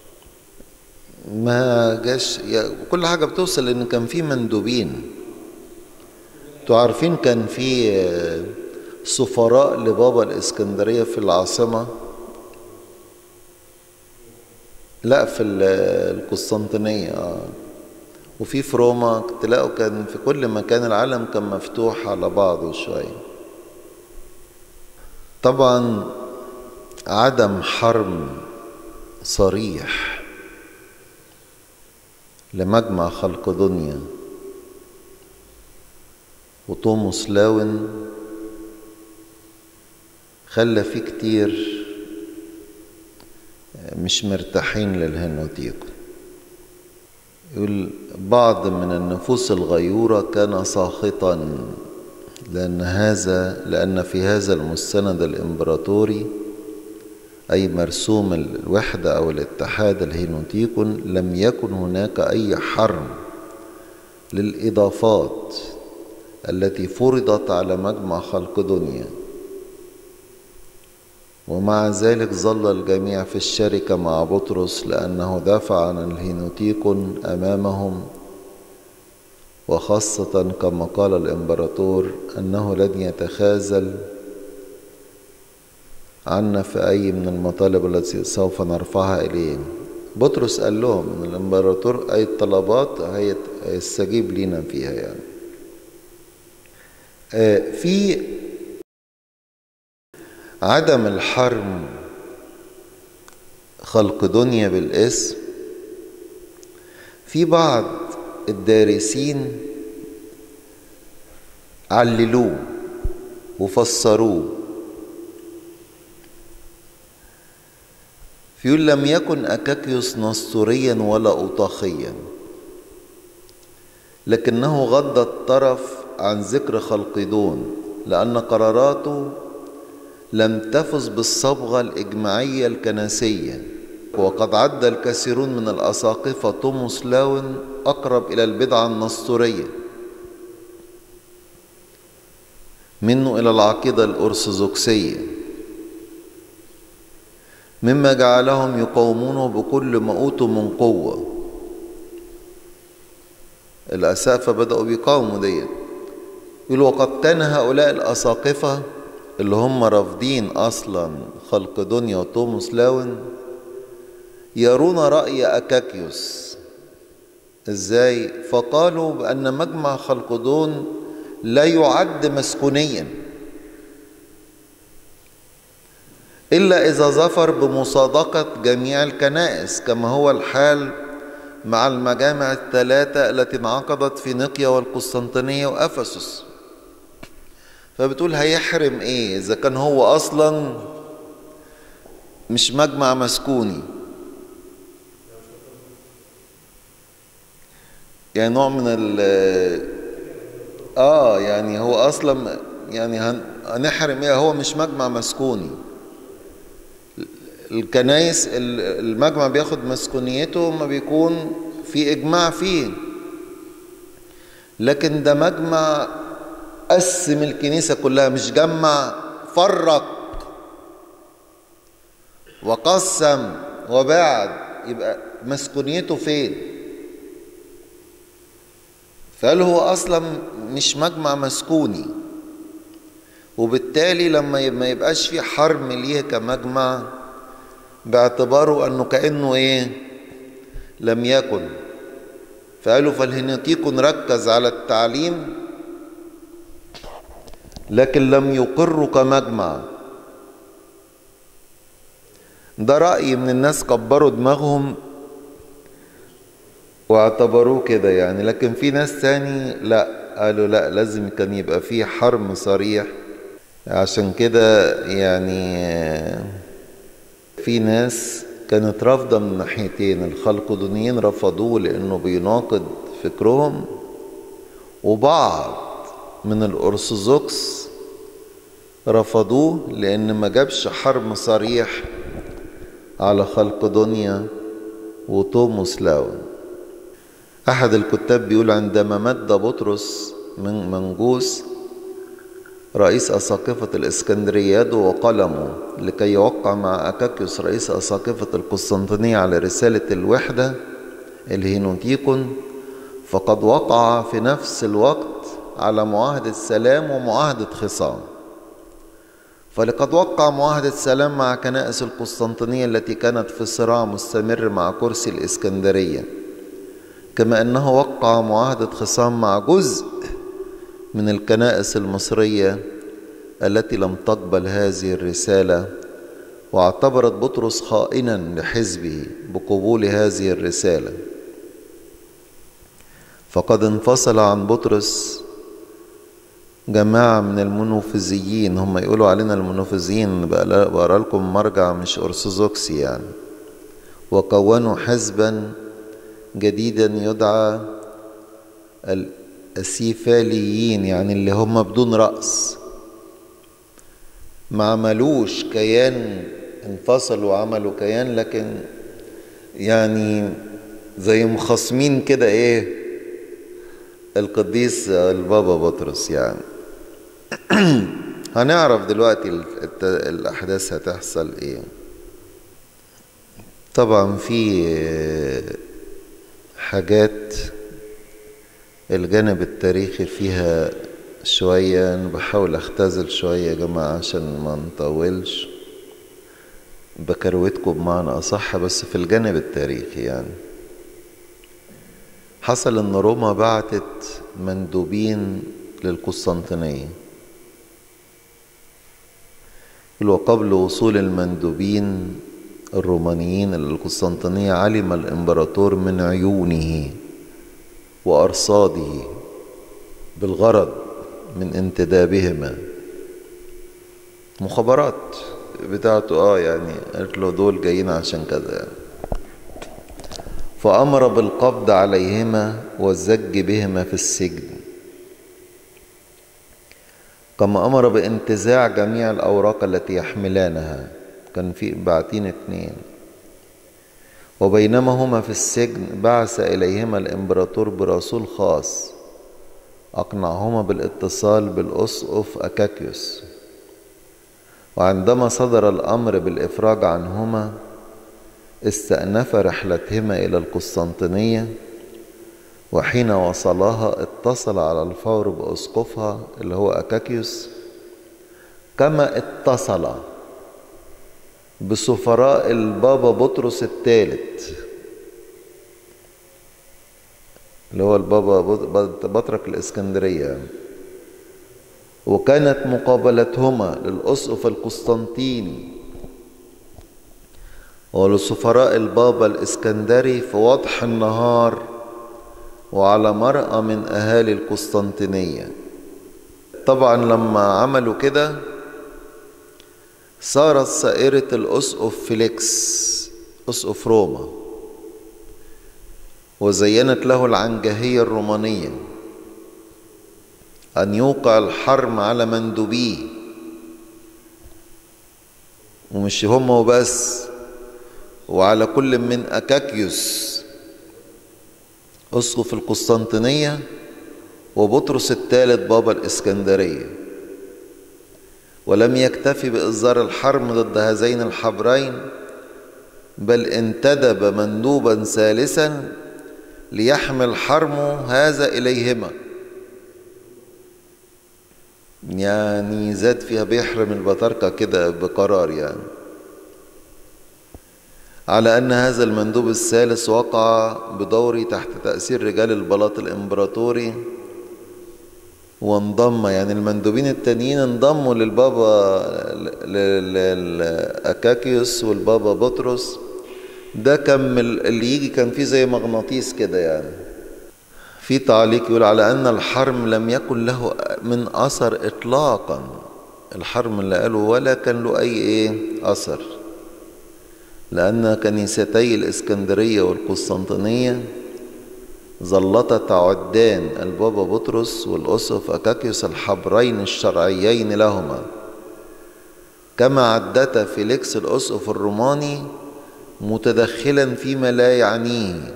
ما جاش كل حاجة بتوصل لأن كان في مندوبين انتوا عارفين كان في سفراء لبابا الإسكندرية في العاصمة لا في القسطنطينية آه. وفي في روما تلاقوا كان في كل مكان العالم كان مفتوح على بعضه شوية طبعا عدم حرم صريح لمجمع خلق دنيا وتوماس لاون خلى فيه كتير مش مرتاحين للهنوتيكون يقول بعض من النفوس الغيورة كان ساخطا لأن هذا لأن في هذا المستند الإمبراطوري أي مرسوم الوحدة أو الاتحاد الهينوتيكون لم يكن هناك أي حرم للإضافات التي فرضت على مجمع خلق دنيا ومع ذلك ظل الجميع في الشركة مع بطرس لأنه دافع عن الهينوتيكون أمامهم وخاصة كما قال الإمبراطور أنه لن يتخاذل عنا في أي من المطالب التي سوف نرفعها إليه بطرس قال لهم أن الإمبراطور أي الطلبات هيستجيب لنا فيها يعني في عدم الحرم خلق دنيا بالاسم في بعض الدارسين عللوه وفسروه فيقول لم يكن أكاكيوس نسطوريا ولا أوطاخيا لكنه غض الطرف عن ذكر خلقدون لأن قراراته لم تفز بالصبغة الإجماعية الكنسية وقد عد الكثيرون من الأساقفة توماس لاون أقرب إلى البدعة النسطورية منه إلى العقيدة الأرثوذكسية مما جعلهم يقاومونه بكل ما أوتوا من قوة الأسافة بدأوا بيقاوموا ديت يقول وقد كان هؤلاء الأساقفة اللي هم رافضين أصلا خلق دنيا وتوماس لاون يرون رأي أكاكيوس إزاي فقالوا بأن مجمع خلق دون لا يعد مسكونيا إلا إذا ظفر بمصادقة جميع الكنائس كما هو الحال مع المجامع الثلاثة التي انعقدت في نقيا والقسطنطينية وأفسس فبتقول هيحرم ايه اذا كان هو اصلا مش مجمع مسكوني يعني نوع من ال اه يعني هو اصلا يعني هنحرم ايه هو مش مجمع مسكوني الكنايس المجمع بياخد مسكونيته ما بيكون في اجماع فيه لكن ده مجمع قسم الكنيسة كلها مش جمع فرق وقسم وبعد يبقى مسكونيته فين فقال هو أصلا مش مجمع مسكوني وبالتالي لما ما يبقاش في حرم ليه كمجمع باعتباره أنه كأنه إيه لم يكن فقالوا فالهنيتيكون ركز على التعليم لكن لم يقروا كمجمع ده رأي من الناس كبروا دماغهم واعتبروه كده يعني لكن في ناس تاني لا قالوا لا لازم كان يبقى فيه حرم صريح عشان كده يعني في ناس كانت رافضة من ناحيتين الخلقدونيين رفضوه لأنه بيناقض فكرهم وبعض من الأرثوذكس رفضوه لأن ما جابش حرم صريح على خلق دنيا وتوموس لاون أحد الكتاب بيقول عندما مد بطرس من منجوس رئيس أساقفة الإسكندرية يده وقلمه لكي يوقع مع أكاكيوس رئيس أساقفة القسطنطينية على رسالة الوحدة الهينوتيكون فقد وقع في نفس الوقت على معاهدة سلام ومعاهدة خصام فلقد وقع معاهدة سلام مع كنائس القسطنطينية التي كانت في صراع مستمر مع كرسي الإسكندرية كما أنه وقع معاهدة خصام مع جزء من الكنائس المصرية التي لم تقبل هذه الرسالة واعتبرت بطرس خائنا لحزبه بقبول هذه الرسالة فقد انفصل عن بطرس جماعة من المنوفذيين هم يقولوا علينا المنوفذيين بقرا لكم مرجع مش أرثوذكسي يعني وكونوا حزبا جديدا يدعى السيفاليين يعني اللي هم بدون رأس ما عملوش كيان انفصلوا وعملوا كيان لكن يعني زي مخصمين كده ايه القديس البابا بطرس يعني هنعرف دلوقتي الأحداث هتحصل إيه طبعا في حاجات الجانب التاريخي فيها شوية أنا بحاول أختزل شوية يا جماعة عشان ما نطولش بكروتكم بمعنى أصح بس في الجانب التاريخي يعني حصل ان روما بعتت مندوبين للقسطنطينية وقبل وصول المندوبين الرومانيين للقسطنطينية علم الإمبراطور من عيونه وأرصاده بالغرض من انتدابهما مخابرات بتاعته اه يعني قالت له دول جايين عشان كذا يعني فأمر بالقبض عليهما والزج بهما في السجن كما أمر بانتزاع جميع الأوراق التي يحملانها كان في باعتين اتنين وبينما هما في السجن بعث إليهما الإمبراطور برسول خاص أقنعهما بالاتصال بالأسقف أكاكيوس وعندما صدر الأمر بالإفراج عنهما استأنف رحلتهما إلى القسطنطينية وحين وصلاها اتصل على الفور بأسقفها اللي هو أكاكيوس كما اتصل بسفراء البابا بطرس الثالث اللي هو البابا بطرك الإسكندرية وكانت مقابلتهما للأسقف القسطنطيني ولسفراء البابا الإسكندري في وضح النهار وعلى مرأى من أهالي القسطنطينية طبعا لما عملوا كده صارت سائرة الأسقف فيليكس أسقف روما وزينت له العنجهية الرومانية أن يوقع الحرم على مندوبيه ومش هم وبس وعلى كل من أكاكيوس أسقف القسطنطينية وبطرس الثالث بابا الإسكندرية ولم يكتفي بإصدار الحرم ضد هذين الحبرين بل انتدب مندوبا ثالثا ليحمل حرمه هذا إليهما يعني زاد فيها بيحرم البطاركة كده بقرار يعني على أن هذا المندوب الثالث وقع بدوري تحت تأثير رجال البلاط الإمبراطوري وانضم يعني المندوبين التانيين انضموا للبابا لأكاكيوس والبابا بطرس ده كان اللي يجي كان فيه زي مغناطيس كده يعني في تعليق يقول على أن الحرم لم يكن له من أثر إطلاقا الحرم اللي قاله ولا كان له أي إيه أثر لأن كنيستي الإسكندرية والقسطنطينية ظلتا تعدان البابا بطرس والأسقف أكاكيوس الحبرين الشرعيين لهما كما عدتا فيليكس الأسقف الروماني متدخلا فيما لا يعنيه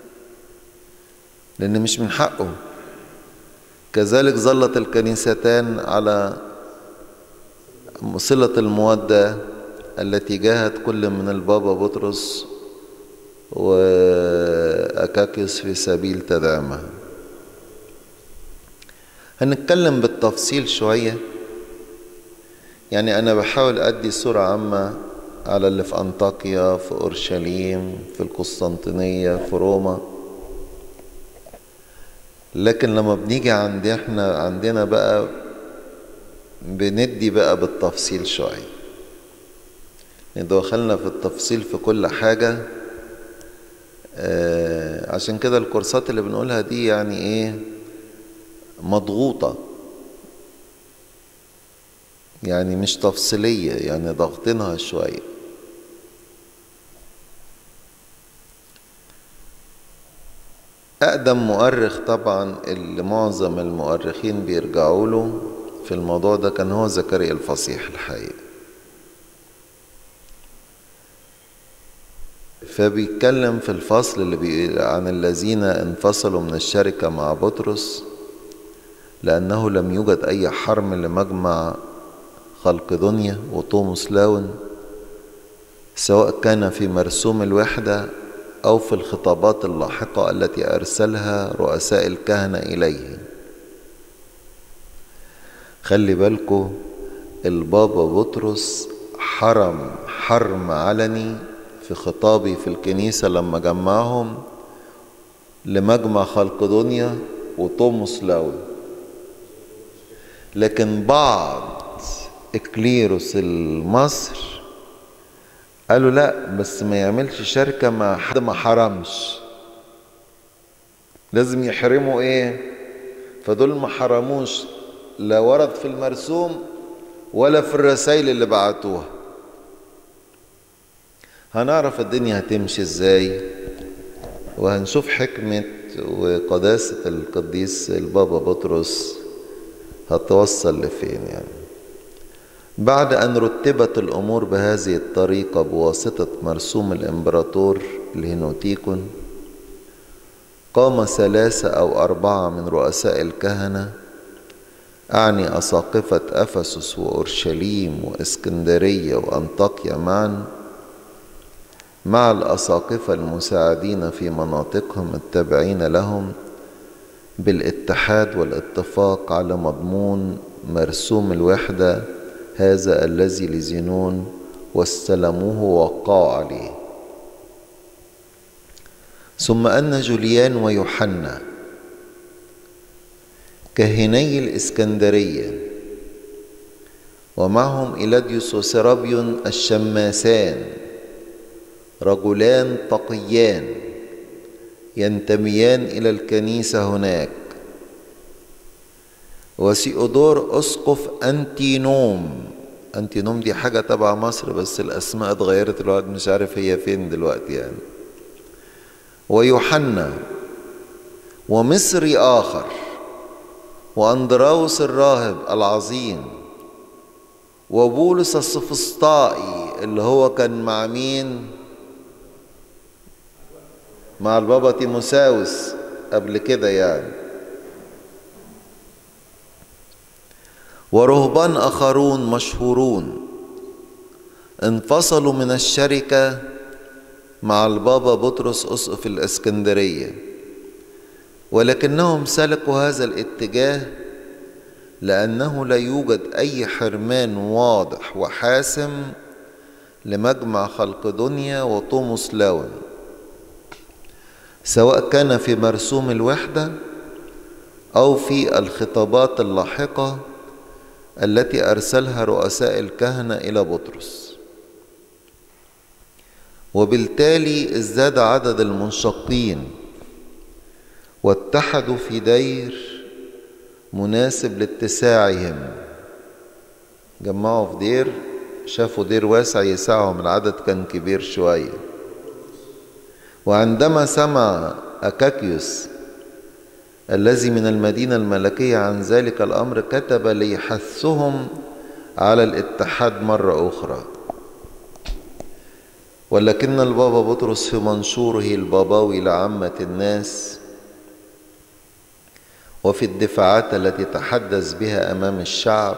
لأن مش من حقه كذلك ظلت الكنيستان على صلة المودة التي جاهت كل من البابا بطرس وأكاكيوس في سبيل تدعيمها هنتكلم بالتفصيل شوية يعني أنا بحاول أدي صورة عامة على اللي في أنطاكيا في أورشليم في القسطنطينية في روما لكن لما بنيجي عند احنا عندنا بقى بندي بقى بالتفصيل شوية دخلنا في التفصيل في كل حاجة آه عشان كده الكورسات اللي بنقولها دي يعني ايه مضغوطة يعني مش تفصيلية يعني ضغطينها شوية أقدم مؤرخ طبعا اللي معظم المؤرخين بيرجعوا له في الموضوع ده كان هو زكريا الفصيح الحقيقة فبيتكلم في الفصل اللي بي عن الذين انفصلوا من الشركة مع بطرس لأنه لم يوجد أي حرم لمجمع خلق دنيا وطومس لاون سواء كان في مرسوم الوحدة أو في الخطابات اللاحقة التي أرسلها رؤساء الكهنة إليه خلي بالكو البابا بطرس حرم حرم علني في خطابي في الكنيسة لما جمعهم لمجمع خلق دنيا وطومس لاون لكن بعض اكليروس المصر قالوا لا بس ما يعملش شركة مع حد ما حرمش لازم يحرموا ايه فدول ما حرموش لا ورد في المرسوم ولا في الرسائل اللي بعتوها هنعرف الدنيا هتمشي ازاي وهنشوف حكمة وقداسة القديس البابا بطرس هتوصل لفين يعني بعد أن رتبت الأمور بهذه الطريقة بواسطة مرسوم الإمبراطور الهينوتيكون قام ثلاثة أو أربعة من رؤساء الكهنة أعني أساقفة أفسس وأورشليم وإسكندرية وأنطاكيا معا مع الأساقفة المساعدين في مناطقهم التابعين لهم بالاتحاد والاتفاق على مضمون مرسوم الوحده هذا الذي لزنون واستلموه ووقعوا عليه ثم أن جوليان ويوحنا كهني الإسكندرية ومعهم إيلاديوس وسرابيون الشماسان رجلان تقيان ينتميان إلى الكنيسة هناك وسيودور أسقف أنتينوم أنتينوم دي حاجة تبع مصر بس الأسماء اتغيرت الواحد مش عارف هي فين دلوقتي يعني ويوحنا ومصري آخر وأندراوس الراهب العظيم وبولس السفسطائي اللي هو كان مع مين مع البابا تيموساوس قبل كده يعني ورهبان اخرون مشهورون انفصلوا من الشركه مع البابا بطرس اسقف الاسكندريه ولكنهم سلكوا هذا الاتجاه لانه لا يوجد اي حرمان واضح وحاسم لمجمع خلق دنيا وطومس لاون سواء كان في مرسوم الوحده او في الخطابات اللاحقه التي ارسلها رؤساء الكهنه الى بطرس وبالتالي ازداد عدد المنشقين واتحدوا في دير مناسب لاتساعهم جمعوا في دير شافوا دير واسع يسعهم العدد كان كبير شويه وعندما سمع اكاكيوس الذي من المدينة الملكية عن ذلك الأمر كتب ليحثهم على الاتحاد مرة أخرى ولكن البابا بطرس في منشوره الباباوي لعامة الناس وفي الدفاعات التي تحدث بها أمام الشعب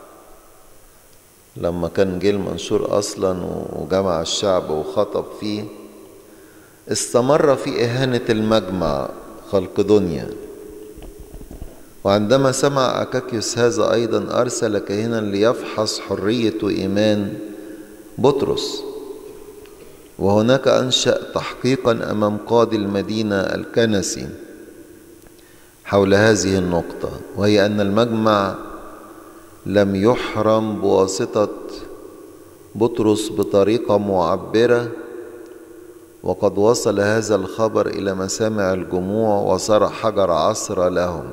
لما كان جه المنشور أصلا وجمع الشعب وخطب فيه استمر في إهانة المجمع خلق دنيا وعندما سمع أكاكيوس هذا أيضا أرسل كاهنا ليفحص حرية إيمان بطرس وهناك أنشأ تحقيقا أمام قاضي المدينة الكنسي حول هذه النقطة وهي أن المجمع لم يحرم بواسطة بطرس بطريقة معبرة وقد وصل هذا الخبر إلى مسامع الجموع وصار حجر عصر لهم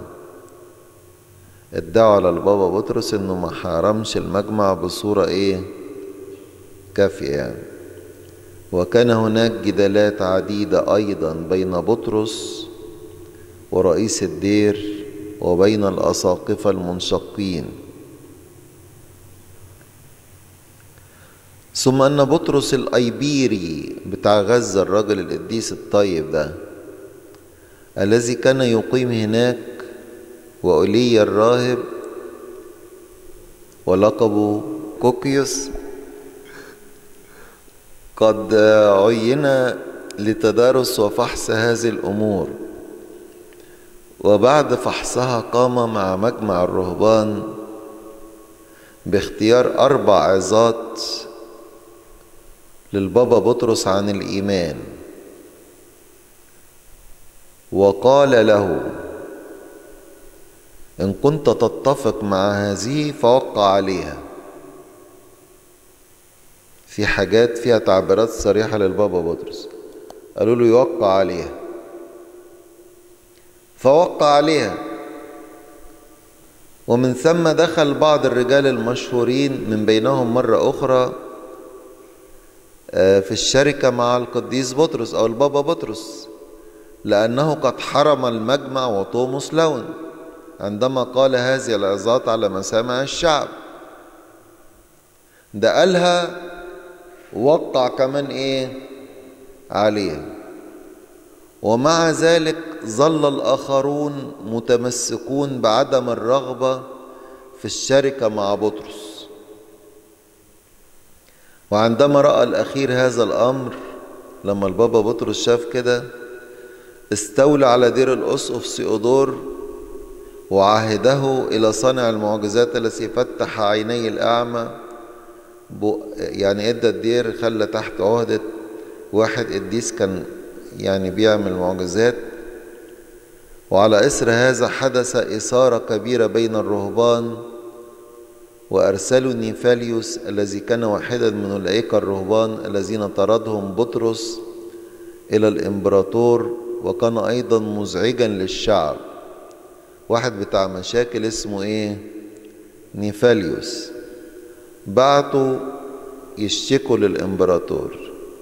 ادعوا على البابا بطرس انه ما حرمش المجمع بصورة ايه كافية يعني وكان هناك جدالات عديدة ايضا بين بطرس ورئيس الدير وبين الاساقفة المنشقين ثم ان بطرس الايبيري بتاع غزة الراجل القديس الطيب ده الذي كان يقيم هناك وأولي الراهب ولقبه كوكيوس قد عين لتدارس وفحص هذه الأمور وبعد فحصها قام مع مجمع الرهبان باختيار أربع عظات للبابا بطرس عن الإيمان وقال له إن كنت تتفق مع هذه فوقع عليها في حاجات فيها تعبيرات صريحة للبابا بطرس قالوا له يوقع عليها فوقع عليها ومن ثم دخل بعض الرجال المشهورين من بينهم مرة أخرى في الشركة مع القديس بطرس أو البابا بطرس لأنه قد حرم المجمع وطومس لون عندما قال هذه العظات على مسامع الشعب ده قالها وقع كمان ايه عليها ومع ذلك ظل الآخرون متمسكون بعدم الرغبة في الشركة مع بطرس وعندما رأى الأخير هذا الأمر لما البابا بطرس شاف كده استولى على دير الأسقف سيودور وعهده إلى صانع المعجزات الذي فتح عيني الأعمى يعني ادى الدير خلى تحت عهدة واحد قديس كان يعني بيعمل معجزات وعلى إثر هذا حدث إثارة كبيرة بين الرهبان وأرسلوا نيفاليوس الذي كان واحدا من أولئك الرهبان الذين طردهم بطرس إلى الإمبراطور وكان أيضا مزعجا للشعب واحد بتاع مشاكل اسمه ايه نيفاليوس بعتوا يشتكوا للإمبراطور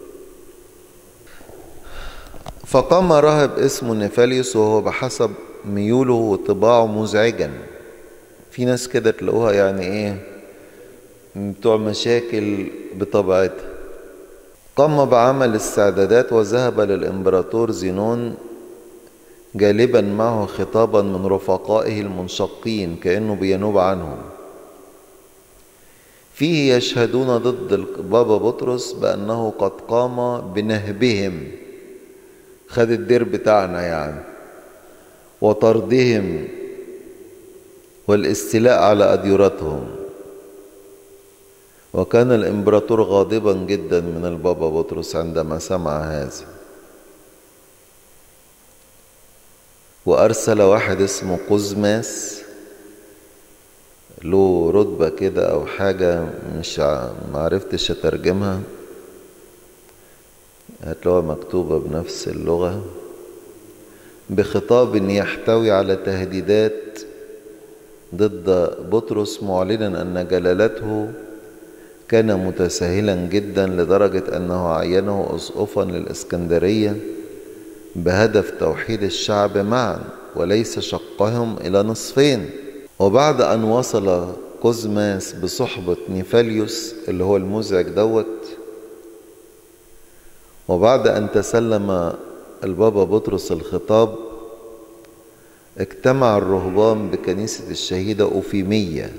فقام راهب اسمه نيفاليوس وهو بحسب ميوله وطباعه مزعجا في ناس كده تلاقوها يعني ايه بتوع مشاكل بطبيعتها قام بعمل استعدادات وذهب للإمبراطور زينون جالبا معه خطابا من رفقائه المنشقين كأنه بينوب عنهم فيه يشهدون ضد البابا بطرس بأنه قد قام بنهبهم خد الدير بتاعنا يعني وطردهم والاستيلاء على أديرتهم وكان الإمبراطور غاضبا جدا من البابا بطرس عندما سمع هذا وأرسل واحد اسمه قزماس له رتبة كده أو حاجة مش معرفتش أترجمها هتلاقوها مكتوبة بنفس اللغة بخطاب يحتوي على تهديدات ضد بطرس معلنا أن جلالته كان متساهلا جدا لدرجة أنه عينه أسقفا للإسكندرية بهدف توحيد الشعب معا وليس شقهم إلى نصفين وبعد أن وصل قزماس بصحبة نيفاليوس اللي هو المزعج دوت وبعد أن تسلم البابا بطرس الخطاب اجتمع الرهبان بكنيسة الشهيدة أوفيمية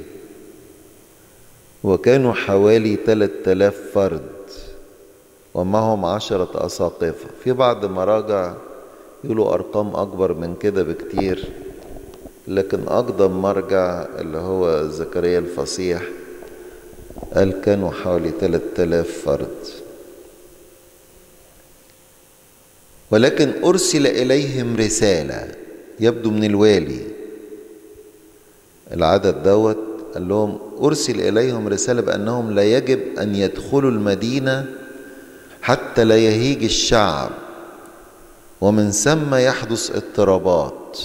وكانوا حوالي 3000 فرد ومعهم عشرة أساقفة في بعض مراجع يقولوا أرقام أكبر من كده بكتير لكن أقدم مرجع اللي هو زكريا الفصيح قال كانوا حوالي 3000 فرد ولكن أرسل إليهم رسالة يبدو من الوالي العدد دوت قال لهم أرسل إليهم رسالة بأنهم لا يجب أن يدخلوا المدينة حتى لا يهيج الشعب ومن ثم يحدث اضطرابات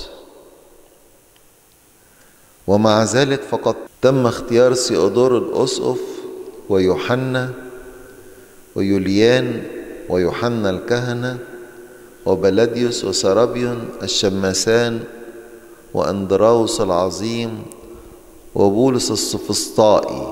ومع ذلك فقد تم اختيار سيودور الأسقف ويوحنا ويوليان ويوحنا الكهنة وبلديوس وسرابيون الشماسان وأندراوس العظيم وبولس السفسطائي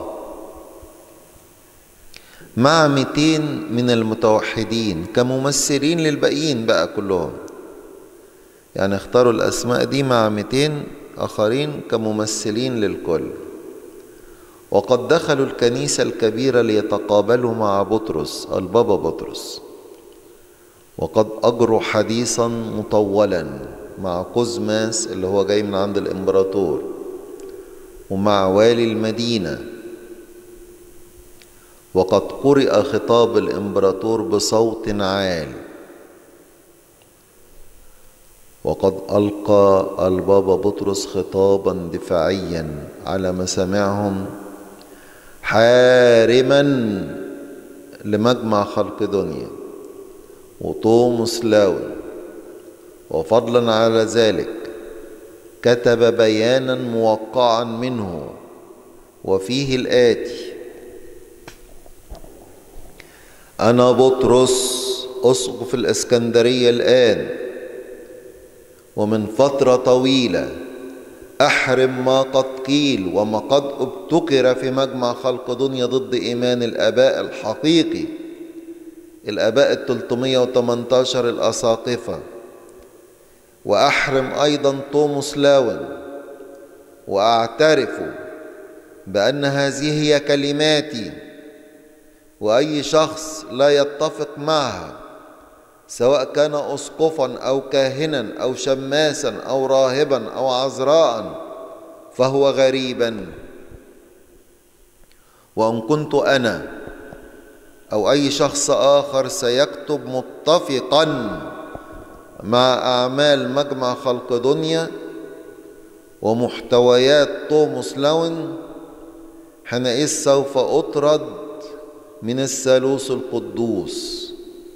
مع 200 من المتوحدين كممثلين للباقيين بقى كلهم يعني اختاروا الأسماء دي مع 200 آخرين كممثلين للكل وقد دخلوا الكنيسة الكبيرة ليتقابلوا مع بطرس البابا بطرس وقد أجروا حديثا مطولا مع قزماس اللي هو جاي من عند الإمبراطور ومع والي المدينة وقد قرئ خطاب الإمبراطور بصوت عال وقد ألقى البابا بطرس خطابا دفاعيا على مسامعهم حارما لمجمع خلق دنيا وطومس لاون وفضلا على ذلك كتب بيانا موقعا منه وفيه الآتي أنا بطرس أسقف الإسكندرية الآن ومن فترة طويلة أحرم ما قد قيل وما قد ابتكر في مجمع خلق دنيا ضد إيمان الآباء الحقيقي الآباء التلتمية وتمنتاشر الأساقفة وأحرم أيضا توموس لاون وأعترف بأن هذه هي كلماتي وأي شخص لا يتفق معها سواء كان أسقفا أو كاهنا أو شماسا أو راهبا أو عذراء فهو غريبا وإن كنت أنا أو أي شخص آخر سيكتب متفقا مع أعمال مجمع خلق دنيا ومحتويات توموس لاون حينئذ سوف أطرد من الثالوث القدوس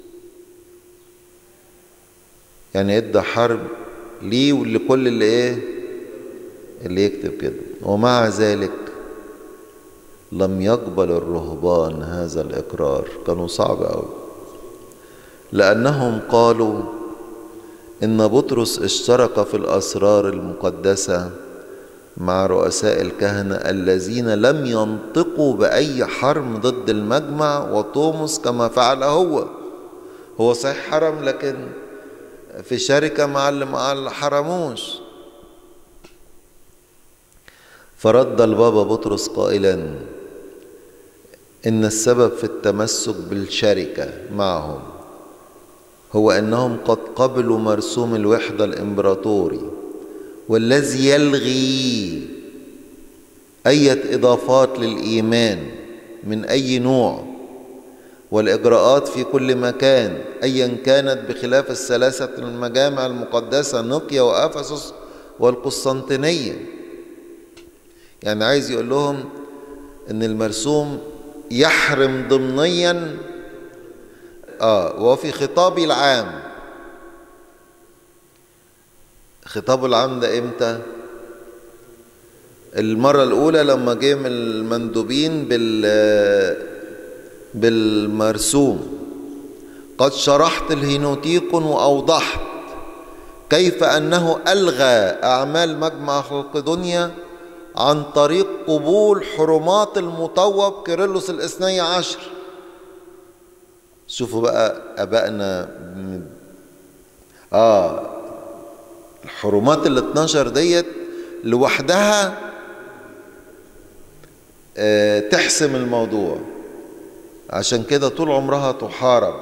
يعني ادى حرب ليه ولكل اللي ايه اللي يكتب كده ومع ذلك لم يقبل الرهبان هذا الإقرار كانوا صعب أوي لأنهم قالوا إن بطرس اشترك في الأسرار المقدسة مع رؤساء الكهنة الذين لم ينطقوا بأي حرم ضد المجمع وتومس كما فعل هو هو صحيح حرم لكن في شركة مع اللي مع اللي حرموش فرد البابا بطرس قائلا إن السبب في التمسك بالشركة معهم هو أنهم قد قبلوا مرسوم الوحدة الإمبراطوري والذي يلغي أية إضافات للإيمان من أي نوع والإجراءات في كل مكان أيا كانت بخلاف الثلاثة المجامع المقدسة نقيا وأفسس والقسطنطينية يعني عايز يقول لهم إن المرسوم يحرم ضمنيا آه وفي خطابي العام خطابه العام ده امتى المرة الأولى لما جه من المندوبين بال بالمرسوم قد شرحت الهينوتيقون وأوضحت كيف أنه ألغى أعمال مجمع خلق دنيا عن طريق قبول حرمات المطوب كيرلس الاثني عشر شوفوا بقى ابائنا اه الحرمات ال 12 ديت لوحدها آه تحسم الموضوع عشان كده طول عمرها تحارب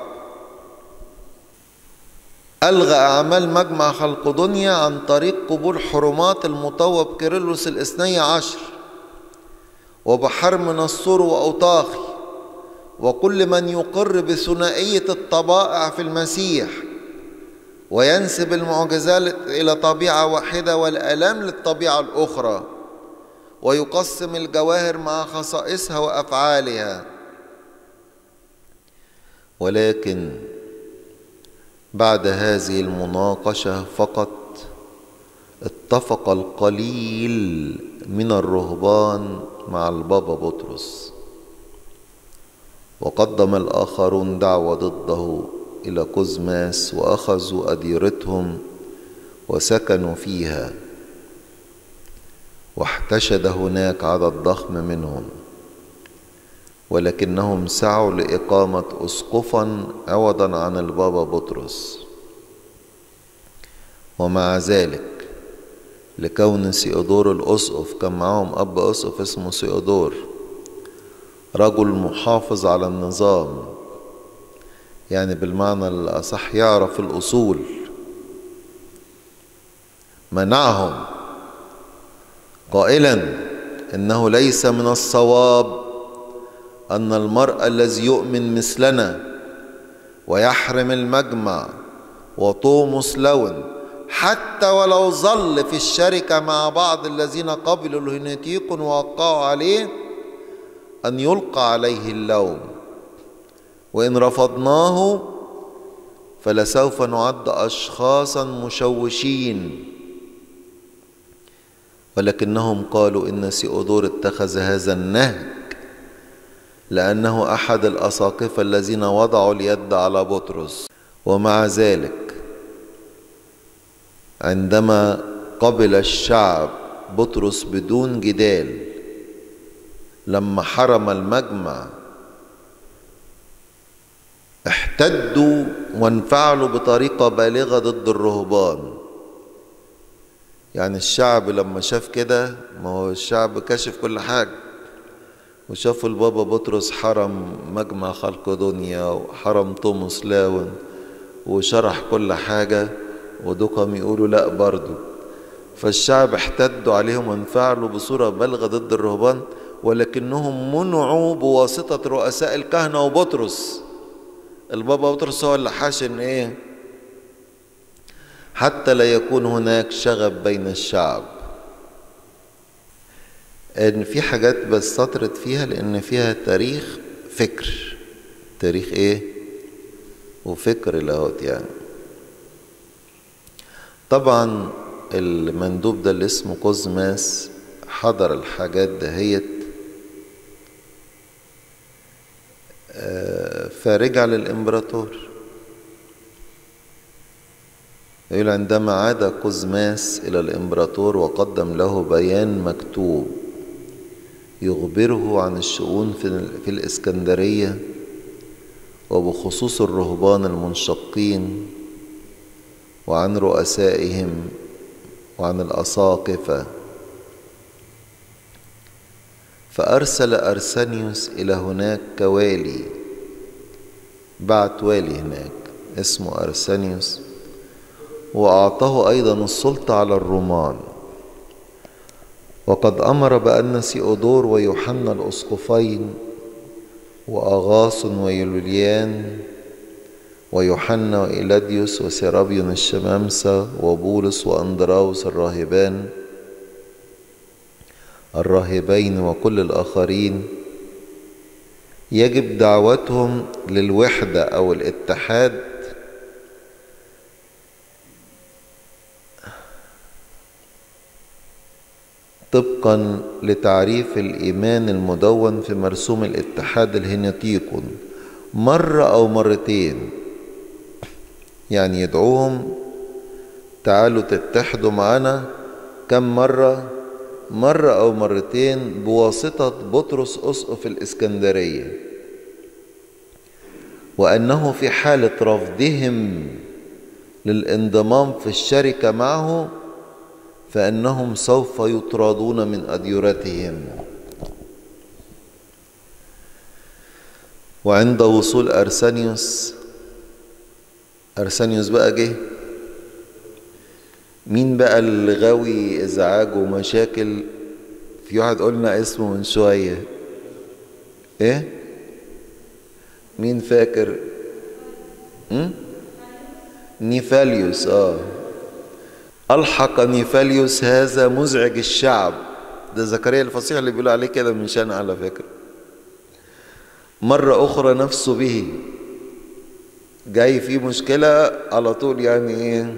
ألغى أعمال مجمع خلق دنيا عن طريق قبول حرمات المطوب كيرلس الاثني عشر وبحرم نصور وأوطاخي وكل من يقر بثنائية الطبائع في المسيح وينسب المعجزات إلى طبيعة واحدة والآلام للطبيعة الأخرى ويقسم الجواهر مع خصائصها وأفعالها ولكن بعد هذه المناقشة فقط اتفق القليل من الرهبان مع البابا بطرس وقدم الآخرون دعوة ضده إلى قزماس وأخذوا أديرتهم وسكنوا فيها واحتشد هناك عدد ضخم منهم ولكنهم سعوا لإقامة أسقفا عوضا عن البابا بطرس ومع ذلك لكون سيودور الأسقف كان معاهم أب أسقف اسمه سيودور رجل محافظ على النظام يعني بالمعنى الأصح يعرف الأصول منعهم قائلا إنه ليس من الصواب أن المرء الذي يؤمن مثلنا ويحرم المجمع وطومس لون حتى ولو ظل في الشركة مع بعض الذين قبلوا الهنيتيقون ووقعوا عليه أن يلقى عليه اللوم وإن رفضناه فلسوف نعد أشخاصا مشوشين ولكنهم قالوا إن سيودور اتخذ هذا النهج لأنه أحد الأساقفة الذين وضعوا اليد على بطرس ومع ذلك عندما قبل الشعب بطرس بدون جدال لما حرم المجمع احتدوا وانفعلوا بطريقة بالغة ضد الرهبان يعني الشعب لما شاف كده ما هو الشعب كشف كل حاجة وشافوا البابا بطرس حرم مجمع خلق دنيا وحرم توماس لاون وشرح كل حاجة ودوكم يقولوا لا برضو فالشعب احتدوا عليهم وانفعلوا بصورة بالغة ضد الرهبان ولكنهم منعوا بواسطة رؤساء الكهنة وبطرس البابا بطرس هو اللي حاشن ايه حتى لا يكون هناك شغب بين الشعب ان في حاجات بستطرد فيها لان فيها تاريخ فكر تاريخ ايه وفكر لاهوت يعني طبعا المندوب ده اللي اسمه قزماس حضر الحاجات دهيت فرجع للإمبراطور يقول عندما عاد قزماس إلى الإمبراطور وقدم له بيان مكتوب يخبره عن الشؤون في الإسكندرية وبخصوص الرهبان المنشقين وعن رؤسائهم وعن الأساقفة فأرسل أرسنيوس إلى هناك كوالي بعت والي هناك اسمه أرسنيوس وأعطاه أيضا السلطة على الرومان وقد أمر بأن سيودور ويوحنا الأسقفين وأغاص ويوليان ويوحنا وإيلاديوس وسيرابيون الشمامسة وبولس وأندراوس الراهبان الراهبين وكل الآخرين يجب دعوتهم للوحدة أو الاتحاد طبقا لتعريف الإيمان المدون في مرسوم الاتحاد الهنيتيقون مرة أو مرتين يعني يدعوهم تعالوا تتحدوا معنا كم مرة مرة أو مرتين بواسطة بطرس أسقف الإسكندرية وأنه في حالة رفضهم للانضمام في الشركة معه فإنهم سوف يطردون من أديرتهم وعند وصول أرسانيوس أرسانيوس بقى جه مين بقى اللي غاوي إزعاج ومشاكل في واحد قلنا اسمه من شوية إيه مين فاكر م? نيفاليوس آه ألحق نيفاليوس هذا مزعج الشعب ده زكريا الفصيح اللي بيقولوا عليه كده من شان على فكرة مرة أخرى نفسه به جاي فيه مشكلة على طول يعني إيه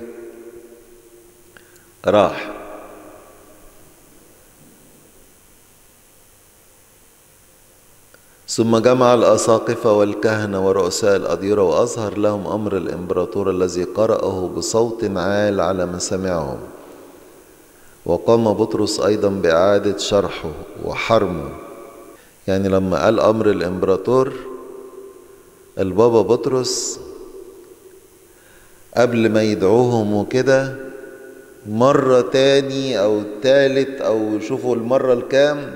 راح ثم جمع الأساقفة والكهنة ورؤساء الأديرة وأظهر لهم أمر الإمبراطور الذي قرأه بصوت عال على مسامعهم وقام بطرس أيضا بإعادة شرحه وحرمه يعني لما قال أمر الإمبراطور البابا بطرس قبل ما يدعوهم وكده مرة تاني أو تالت أو شوفوا المرة الكام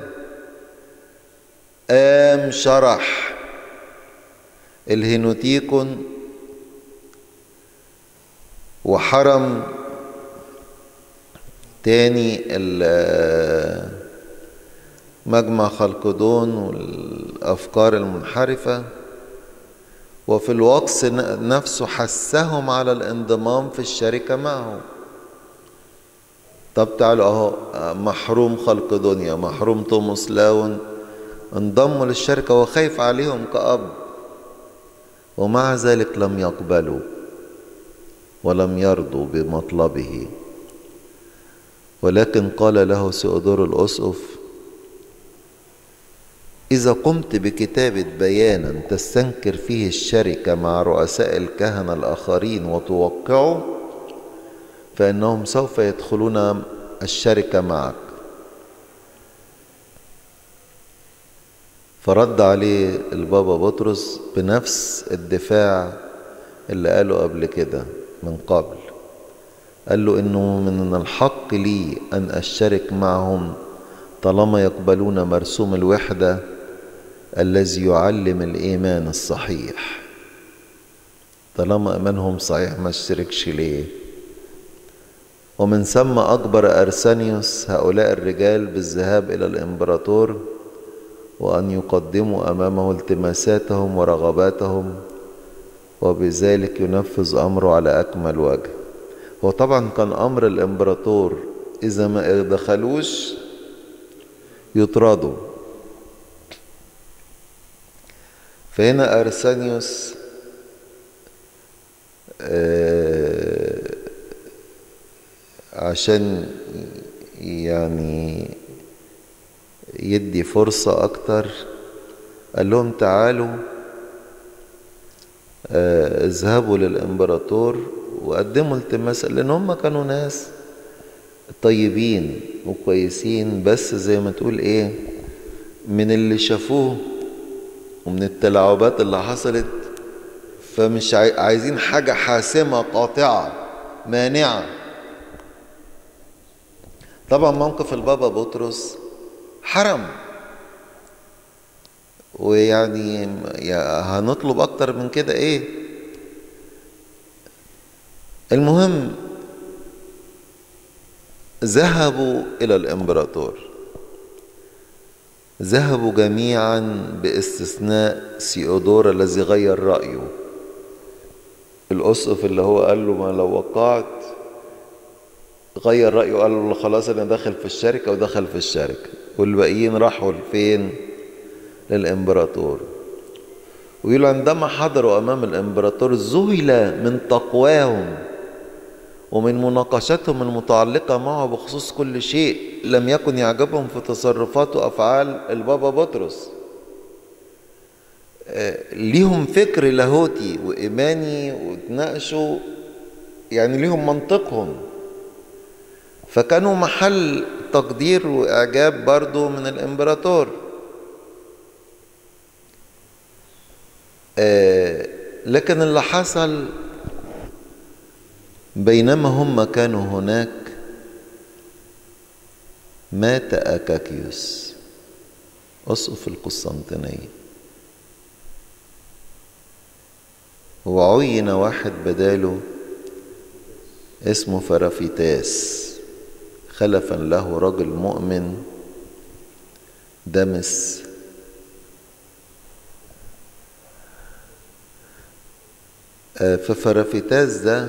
قام شرح الهينوتيكون وحرم تاني مجمع خلقدون والأفكار المنحرفة وفي الوقت نفسه حثهم على الانضمام في الشركة معه طب تعالوا اهو محروم خلق دنيا محروم توماس لاون انضموا للشركة وخايف عليهم كأب ومع ذلك لم يقبلوا ولم يرضوا بمطلبه ولكن قال له سيودور الأسقف إذا قمت بكتابة بيانا تستنكر فيه الشركة مع رؤساء الكهنة الآخرين وتوقعه فإنهم سوف يدخلون الشركة معك فرد عليه البابا بطرس بنفس الدفاع اللي قاله قبل كده من قبل قال له انه من الحق لي ان اشترك معهم طالما يقبلون مرسوم الوحده الذي يعلم الايمان الصحيح طالما ايمانهم صحيح ما اشتركش ليه ومن ثم اجبر ارسانيوس هؤلاء الرجال بالذهاب الى الامبراطور وأن يقدموا أمامه التماساتهم ورغباتهم وبذلك ينفذ أمره على أكمل وجه هو طبعا كان أمر الإمبراطور إذا ما دخلوش يطردوا فهنا أرسانيوس آه عشان يعني يدي فرصة أكتر قال لهم تعالوا آه اذهبوا للإمبراطور وقدموا التماس لأن هم كانوا ناس طيبين وكويسين بس زي ما تقول إيه من اللي شافوه ومن التلاعبات اللي حصلت فمش عايزين حاجة حاسمة قاطعة مانعة طبعا موقف البابا بطرس حرم ويعني هنطلب اكتر من كده ايه المهم ذهبوا الى الامبراطور ذهبوا جميعا باستثناء سيودور الذي غير رايه الاسقف اللي هو قال له ما لو وقعت غير رايه قال له خلاص انا داخل في الشركه ودخل في الشركه والباقيين راحوا لفين للامبراطور ويقول عندما حضروا امام الامبراطور ذهل من تقواهم ومن مناقشتهم المتعلقة معه بخصوص كل شيء لم يكن يعجبهم في تصرفات وأفعال البابا بطرس ليهم فكر لاهوتي وإيماني وتناقشوا يعني ليهم منطقهم فكانوا محل تقدير وإعجاب برضو من الإمبراطور لكن اللي حصل بينما هم كانوا هناك مات أكاكيوس أسقف القسطنطينية وعين واحد بداله اسمه فرافيتاس خلفا له رجل مؤمن دمس ففرافيتاس ده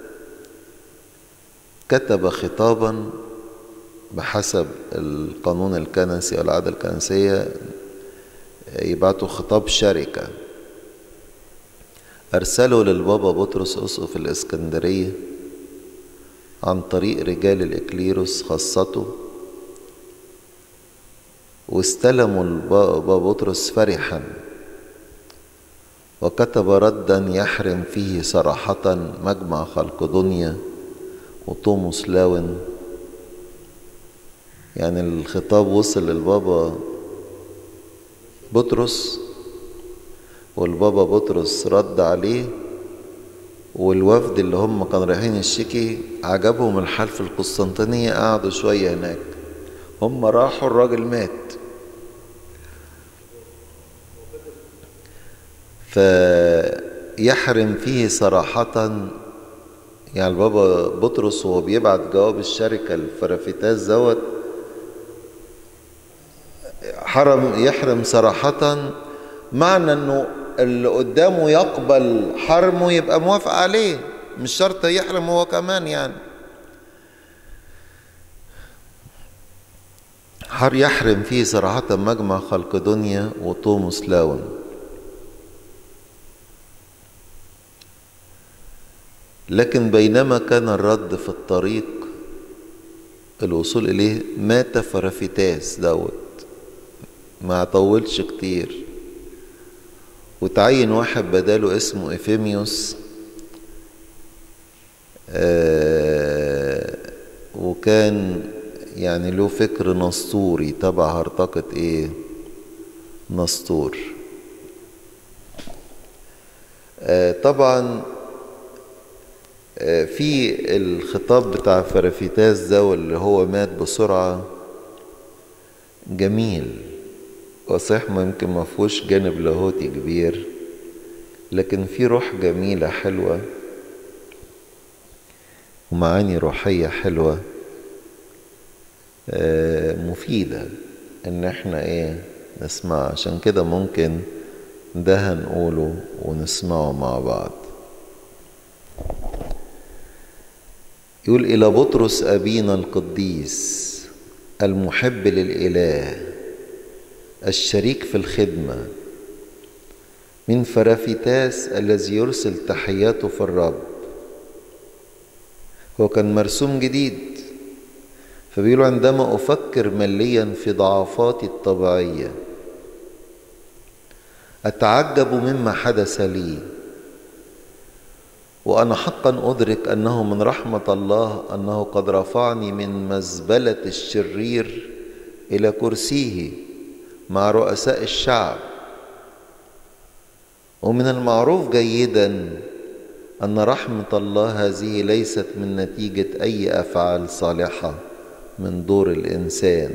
كتب خطابا بحسب القانون الكنسي أو العادة الكنسية يبعتوا خطاب شركة أرسله للبابا بطرس أسقف الإسكندرية عن طريق رجال الإكليروس خاصته واستلموا البابا بطرس فرحا وكتب ردا يحرم فيه صراحة مجمع خلق دنيا وتوموس لاون يعني الخطاب وصل للبابا بطرس والبابا بطرس رد عليه والوفد اللي هم كانوا رايحين الشكي عجبهم الحال في القسطنطينية قعدوا شوية هناك هم راحوا الراجل مات فيحرم فيه صراحة يعني البابا بطرس وهو بيبعت جواب الشركة الفرافيتاس دوت حرم يحرم صراحة معنى انه اللي قدامه يقبل حرمه يبقى موافق عليه مش شرط يحرم هو كمان يعني حر يحرم فيه صراحة مجمع خلق دنيا وطوموس لاون لكن بينما كان الرد في الطريق الوصول إليه مات فرافيتاس دوت ما طولش كتير وتعين واحد بداله اسمه إفيميوس آه وكان يعني له فكر نسطوري تبع هرطقة ايه نسطور آه طبعا آه في الخطاب بتاع فرافيتاس ده واللي هو مات بسرعة جميل وصح ممكن ما فيهوش جانب لاهوتي كبير لكن في روح جميلة حلوة ومعاني روحية حلوة مفيدة ان احنا ايه نسمع عشان كده ممكن ده هنقوله ونسمعه مع بعض يقول إلى بطرس أبينا القديس المحب للإله الشريك في الخدمة من فرافيتاس الذي يرسل تحياته في الرب هو كان مرسوم جديد فبيقول عندما أفكر مليا في ضعفاتي الطبيعية أتعجب مما حدث لي وأنا حقا أدرك أنه من رحمة الله أنه قد رفعني من مزبلة الشرير إلى كرسيه مع رؤساء الشعب ومن المعروف جيدا أن رحمة الله هذه ليست من نتيجة أي أفعال صالحة من دور الإنسان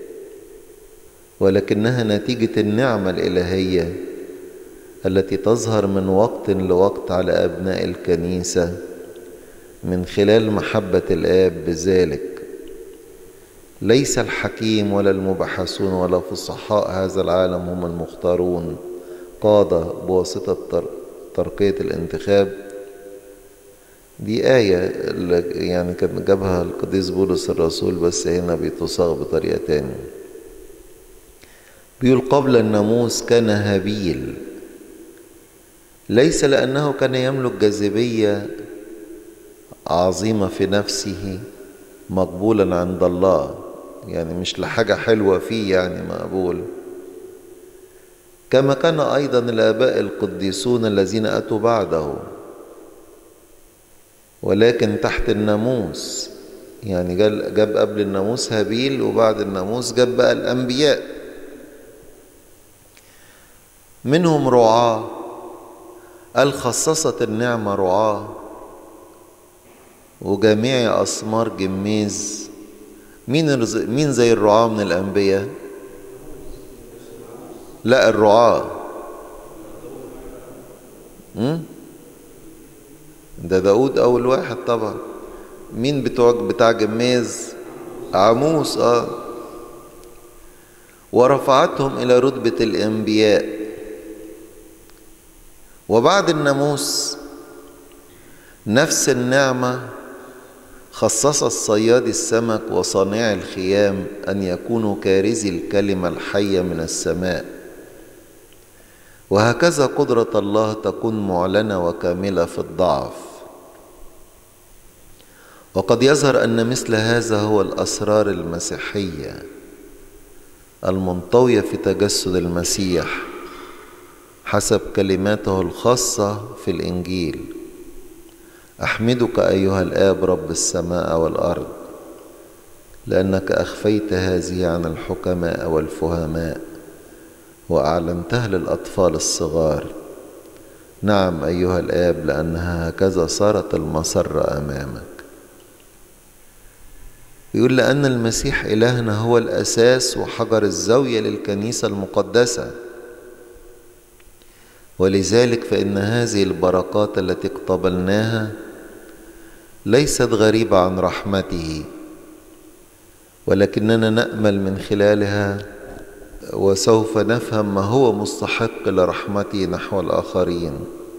ولكنها نتيجة النعمة الإلهية التي تظهر من وقت لوقت على أبناء الكنيسة من خلال محبة الآب بذلك ليس الحكيم ولا المبحثون ولا فصحاء هذا العالم هم المختارون قادة بواسطة ترقية الانتخاب دي آية يعني كان جابها القديس بولس الرسول بس هنا بتصاغ بطريقة تانية بيقول قبل الناموس كان هابيل ليس لأنه كان يملك جاذبية عظيمة في نفسه مقبولا عند الله يعني مش لحاجة حلوة فيه يعني مقبول كما كان أيضا الآباء القديسون الذين أتوا بعده ولكن تحت الناموس يعني جاب قبل الناموس هابيل وبعد الناموس جاب بقى الأنبياء منهم رعاة قال خصصت النعمة رعاة وجميع أسمار جميز مين مين زي الرعاة من الأنبياء؟ لا الرعاة ده داود أول واحد طبعا مين بتوع بتاع جميز عموس اه ورفعتهم إلى رتبة الأنبياء وبعد الناموس نفس النعمة خصص الصياد السمك وصانع الخيام أن يكونوا كارزي الكلمة الحية من السماء وهكذا قدرة الله تكون معلنة وكاملة في الضعف وقد يظهر أن مثل هذا هو الأسرار المسيحية المنطوية في تجسد المسيح حسب كلماته الخاصة في الإنجيل أحمدك أيها الآب رب السماء والأرض لأنك أخفيت هذه عن الحكماء والفهماء وأعلنتها للأطفال الصغار نعم أيها الآب لأنها هكذا صارت المسرة أمامك يقول لأن المسيح إلهنا هو الأساس وحجر الزاوية للكنيسة المقدسة ولذلك فإن هذه البركات التي اقتبلناها ليست غريبة عن رحمته ولكننا نأمل من خلالها وسوف نفهم ما هو مستحق لرحمته نحو الآخرين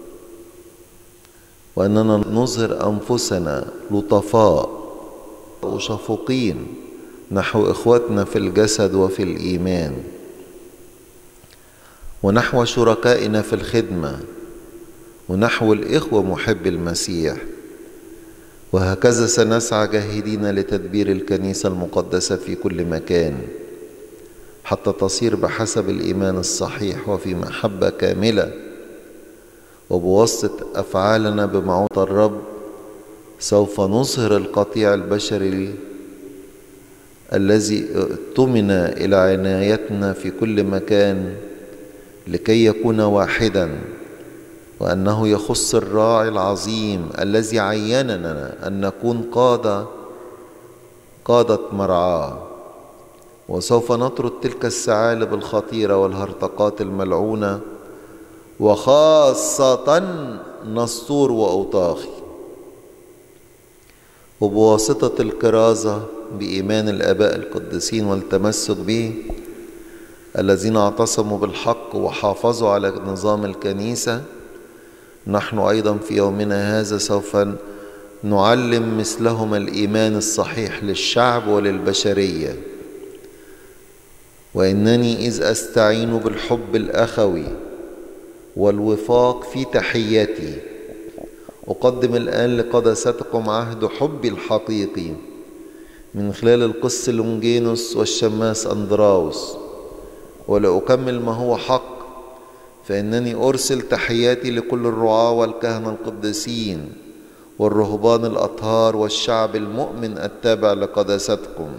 وأننا نظهر أنفسنا لطفاء وشفوقين نحو إخوتنا في الجسد وفي الإيمان ونحو شركائنا في الخدمة ونحو الإخوة محب المسيح وهكذا سنسعى جاهدين لتدبير الكنيسة المقدسة في كل مكان حتى تصير بحسب الإيمان الصحيح وفي محبة كاملة وبواسطة أفعالنا بمعونة الرب سوف نظهر القطيع البشري الذي اؤتمن إلى عنايتنا في كل مكان لكي يكون واحدا وأنه يخص الراعي العظيم الذي عيننا أن نكون قادة قادة مرعاه وسوف نطرد تلك الثعالب الخطيرة والهرطقات الملعونة وخاصة نسطور وأوطاخي وبواسطة الكرازة بإيمان الآباء القديسين والتمسك به الذين اعتصموا بالحق وحافظوا على نظام الكنيسة نحن أيضا في يومنا هذا سوف نعلم مثلهم الإيمان الصحيح للشعب وللبشرية وإنني إذ أستعين بالحب الأخوي والوفاق في تحياتي أقدم الآن لقداستكم عهد حبي الحقيقي من خلال القس لونجينوس والشماس أندراوس ولأكمل ما هو حق فإنني أرسل تحياتي لكل الرعاة والكهنة القديسين والرهبان الأطهار والشعب المؤمن التابع لقداستكم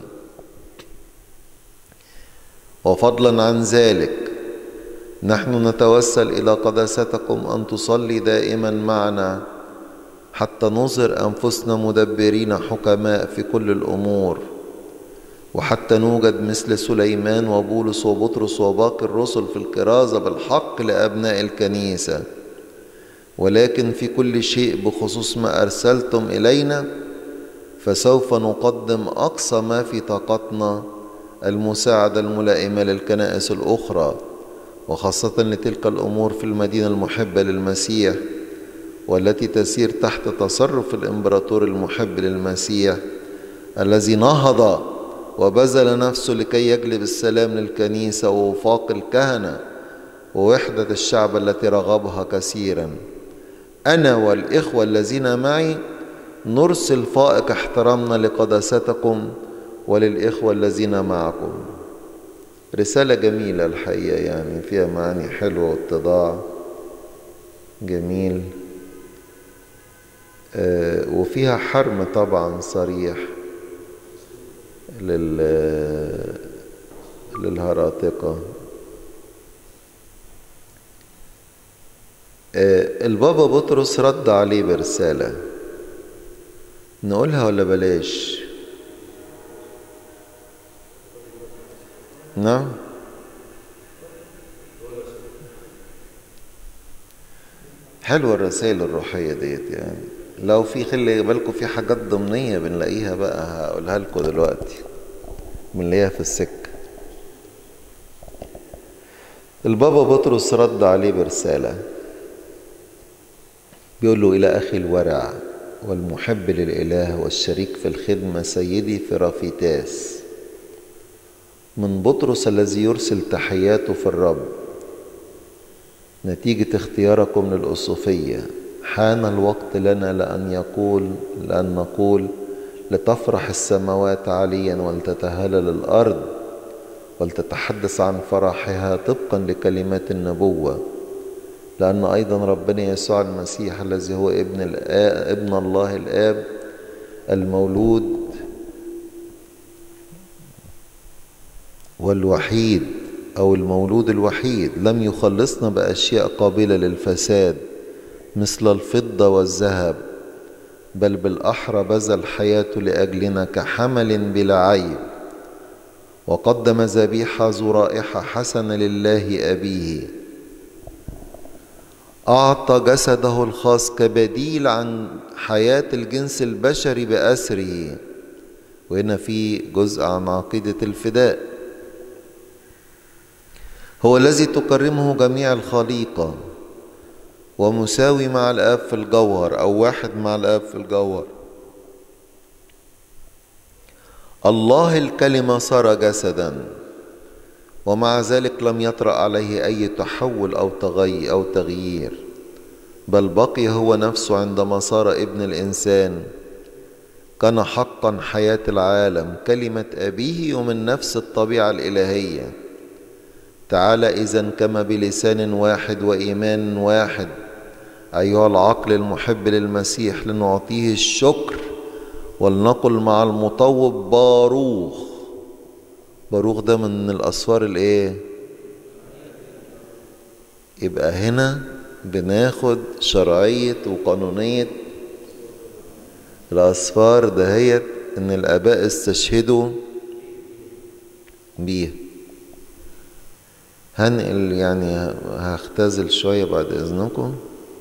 وفضلا عن ذلك نحن نتوسل إلى قداستكم أن تصلي دائما معنا حتى نظهر أنفسنا مدبرين حكماء في كل الأمور وحتى نوجد مثل سليمان وبولس وبطرس وباقي الرسل في الكرازة بالحق لأبناء الكنيسة ولكن في كل شيء بخصوص ما أرسلتم إلينا فسوف نقدم أقصى ما في طاقتنا المساعدة الملائمة للكنائس الأخرى وخاصة لتلك الأمور في المدينة المحبة للمسيح والتي تسير تحت تصرف الإمبراطور المحب للمسيح الذي نهض وبذل نفسه لكي يجلب السلام للكنيسة ووفاق الكهنة ووحدة الشعب التي رغبها كثيرا أنا والإخوة الذين معي نرسل فائق احترامنا لقداستكم وللإخوة الذين معكم رسالة جميلة الحقيقة يعني فيها معاني حلوة واتضاع جميل آه وفيها حرم طبعا صريح لل للهراطقة آه، البابا بطرس رد عليه برسالة نقولها ولا بلاش نعم حلوة الرسائل الروحية ديت يعني لو في خلي بالكم في حاجات ضمنية بنلاقيها بقى هقولها لكم دلوقتي بنلاقيها في السكة البابا بطرس رد عليه برسالة بيقول له إلى أخي الورع والمحب للإله والشريك في الخدمة سيدي فرافيتاس من بطرس الذي يرسل تحياته في الرب نتيجة اختياركم للأصوفية حان الوقت لنا لأن يقول لأن نقول لتفرح السماوات عاليا ولتتهلل الأرض ولتتحدث عن فرحها طبقا لكلمات النبوة لأن أيضا ربنا يسوع المسيح الذي هو ابن, الآب ابن الله الآب المولود والوحيد أو المولود الوحيد لم يخلصنا بأشياء قابلة للفساد مثل الفضة والذهب بل بالأحرى بذل حياته لأجلنا كحمل بلا عيب وقدم ذبيحة ذو رائحة حسنة لله أبيه أعطى جسده الخاص كبديل عن حياة الجنس البشري بأسره وهنا في جزء عن عقيدة الفداء هو الذي تكرمه جميع الخليقة ومساوي مع الآب في الجوهر أو واحد مع الآب في الجوهر الله الكلمة صار جسدا ومع ذلك لم يطرأ عليه أي تحول أو تغي أو تغيير بل بقي هو نفسه عندما صار ابن الإنسان كان حقا حياة العالم كلمة أبيه ومن نفس الطبيعة الإلهية تعالى إذا كما بلسان واحد وإيمان واحد أيها العقل المحب للمسيح لنعطيه الشكر ولنقل مع المطوب باروخ باروخ ده من الأسفار الإيه؟ يبقى هنا بناخد شرعية وقانونية الأسفار دهيت إن الآباء استشهدوا بيها هنقل يعني هختزل شوية بعد إذنكم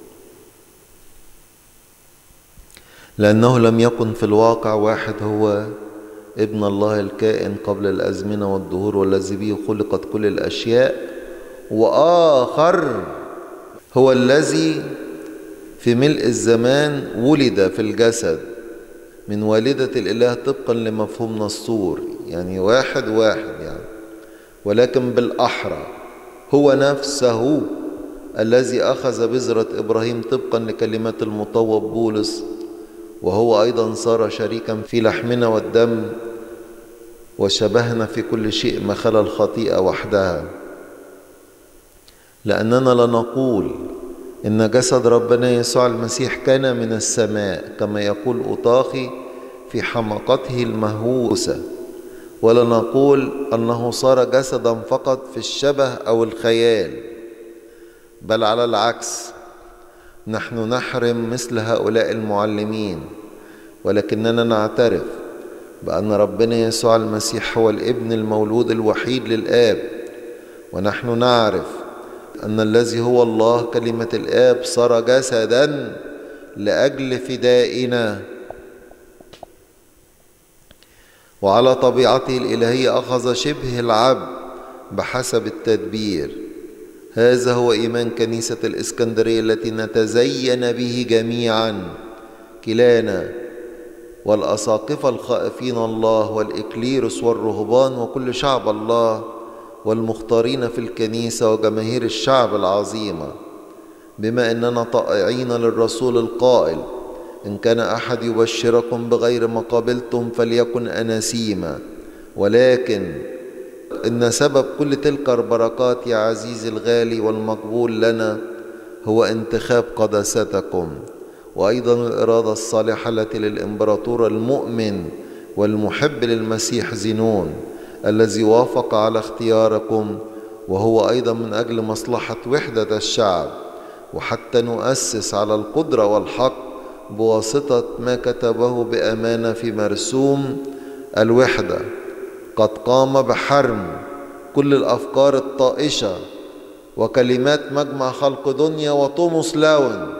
لأنه لم يكن في الواقع واحد هو ابن الله الكائن قبل الأزمنة والدهور والذي به خلقت كل الأشياء وآخر هو الذي في ملء الزمان ولد في الجسد من والدة الإله طبقا لمفهوم نسطور يعني واحد واحد يعني ولكن بالأحرى هو نفسه الذي أخذ بذرة إبراهيم طبقا لكلمات المطوب بولس وهو أيضا صار شريكا في لحمنا والدم وشبهنا في كل شيء ما خلا الخطيئة وحدها لأننا لا نقول إن جسد ربنا يسوع المسيح كان من السماء كما يقول أطاخي في حماقته المهووسة ولا نقول أنه صار جسدا فقط في الشبه أو الخيال بل على العكس نحن نحرم مثل هؤلاء المعلمين ولكننا نعترف بأن ربنا يسوع المسيح هو الابن المولود الوحيد للآب ونحن نعرف أن الذي هو الله كلمة الآب صار جسدا لأجل فدائنا وعلى طبيعته الإلهية أخذ شبه العبد بحسب التدبير هذا هو إيمان كنيسة الإسكندرية التي نتزين به جميعا كلانا والأساقفة الخائفين الله والإكليروس والرهبان وكل شعب الله والمختارين في الكنيسة وجماهير الشعب العظيمة بما أننا طائعين للرسول القائل إن كان أحد يبشركم بغير ما قابلتم فليكن أناسيما ولكن إن سبب كل تلك البركات يا عزيزي الغالي والمقبول لنا هو انتخاب قداستكم وأيضا الإرادة الصالحة التي للإمبراطور المؤمن والمحب للمسيح زينون الذي وافق على اختياركم وهو أيضا من أجل مصلحة وحدة الشعب وحتى نؤسس على القدرة والحق بواسطة ما كتبه بأمانة في مرسوم الوحدة قد قام بحرم كل الأفكار الطائشة وكلمات مجمع خلق دنيا وطوموس لاون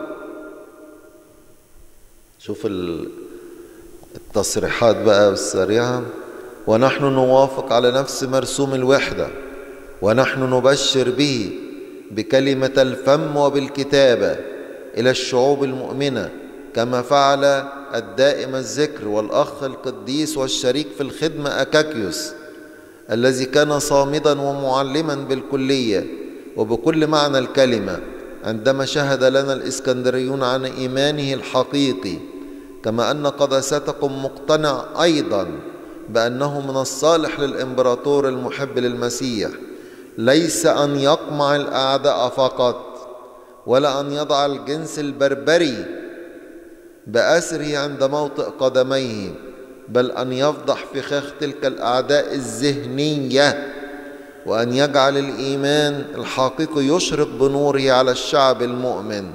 شوف التصريحات بقى السريعة ونحن نوافق على نفس مرسوم الوحدة ونحن نبشر به بكلمة الفم وبالكتابة إلى الشعوب المؤمنة كما فعل الدائم الذكر والأخ القديس والشريك في الخدمة أكاكيوس الذي كان صامدا ومعلما بالكلية وبكل معنى الكلمة عندما شهد لنا الإسكندريون عن إيمانه الحقيقي كما أن قداستكم مقتنع أيضا بأنه من الصالح للإمبراطور المحب للمسيح ليس أن يقمع الأعداء فقط ولا أن يضع الجنس البربري بأسره عند موطئ قدميه بل أن يفضح فخاخ تلك الأعداء الذهنية وأن يجعل الإيمان الحقيقي يشرق بنوره على الشعب المؤمن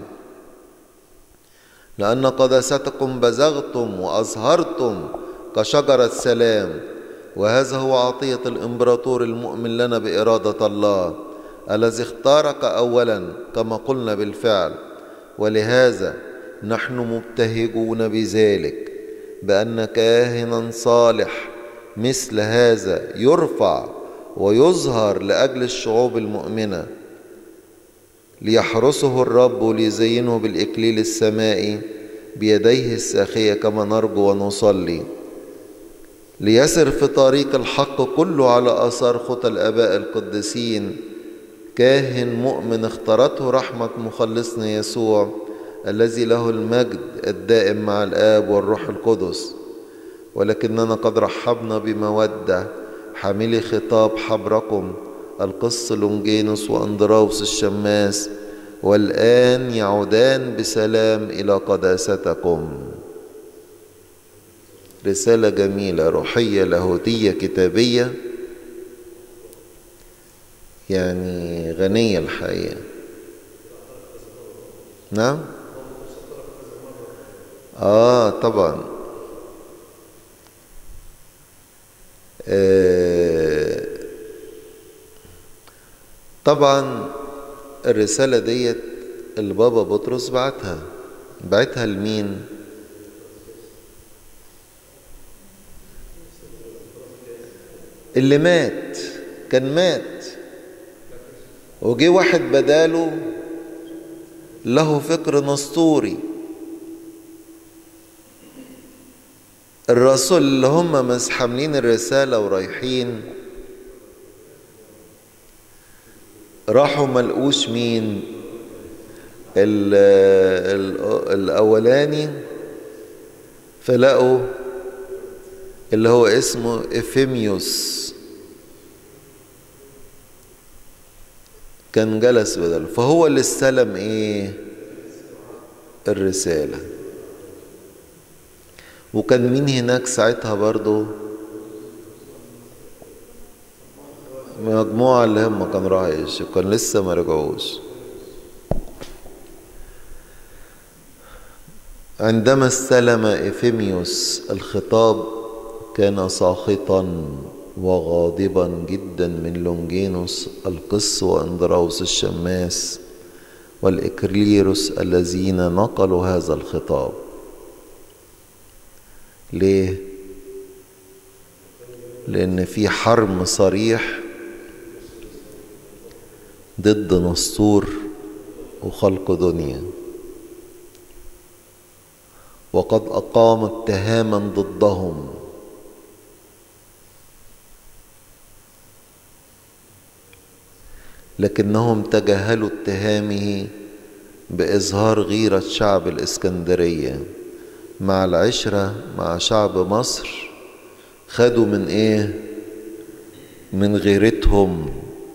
لأن قداستكم بزغتم وأزهرتم كشجرة سلام وهذا هو عطية الإمبراطور المؤمن لنا بإرادة الله الذي اختارك أولا كما قلنا بالفعل ولهذا نحن مبتهجون بذلك بأن كاهنا صالح مثل هذا يرفع ويظهر لأجل الشعوب المؤمنة ليحرسه الرب ليزينه بالإكليل السمائي بيديه الساخية كما نرجو ونصلي ليسر في طريق الحق كله على آثار خطى الآباء القديسين كاهن مؤمن اختارته رحمة مخلصنا يسوع الذي له المجد الدائم مع الآب والروح القدس ولكننا قد رحبنا بمودة حاملي خطاب حبركم القس لونجينوس وأندراوس الشماس والآن يعودان بسلام إلى قداستكم رسالة جميلة روحية لاهوتية كتابية يعني غنية الحقيقة نعم آه طبعا آه طبعا الرسالة ديت البابا بطرس بعتها بعتها لمين اللي مات كان مات وجي واحد بداله له فكر نسطوري الرسول اللي هم مش حاملين الرسالة ورايحين راحوا ملقوش مين ال ال الأولاني فلقوا اللي هو اسمه إفيميوس كان جلس بدل فهو اللي استلم ايه الرسالة وكان مين هناك ساعتها برضو مجموعة اللي هم كانوا رايش وكان لسه ما رجعوش عندما استلم إفيميوس الخطاب كان ساخطا وغاضبا جدا من لونجينوس القس واندراوس الشماس والإكريروس الذين نقلوا هذا الخطاب ليه لأن في حرم صريح ضد نسطور وخلق دنيا وقد أقام اتهاما ضدهم لكنهم تجاهلوا اتهامه بإظهار غيرة شعب الإسكندرية مع العشرة مع شعب مصر خدوا من إيه؟ من غيرتهم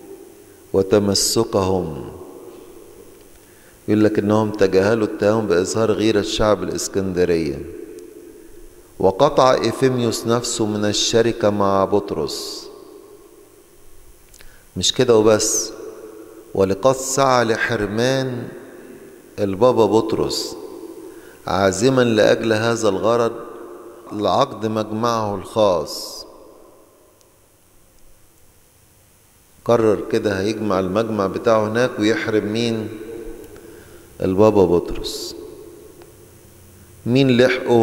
وتمسكهم يقول لك إنهم تجاهلوا اتهام بإظهار غيرة شعب الإسكندرية وقطع إفيميوس نفسه من الشركة مع بطرس مش كده وبس ولقد سعى لحرمان البابا بطرس عازما لأجل هذا الغرض لعقد مجمعه الخاص قرر كده هيجمع المجمع بتاعه هناك ويحرم مين البابا بطرس مين لحقه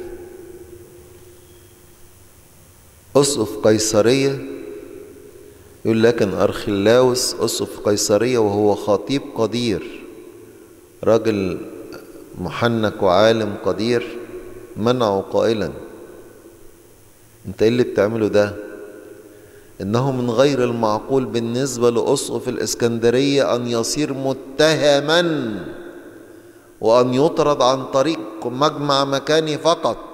أسقف قيصرية يقول لكن أرخلاوس أسقف قيصرية وهو خطيب قدير راجل محنك وعالم قدير منعه قائلا انت ايه اللي بتعمله ده انه من غير المعقول بالنسبة لأسقف الإسكندرية أن يصير متهما وأن يطرد عن طريق مجمع مكاني فقط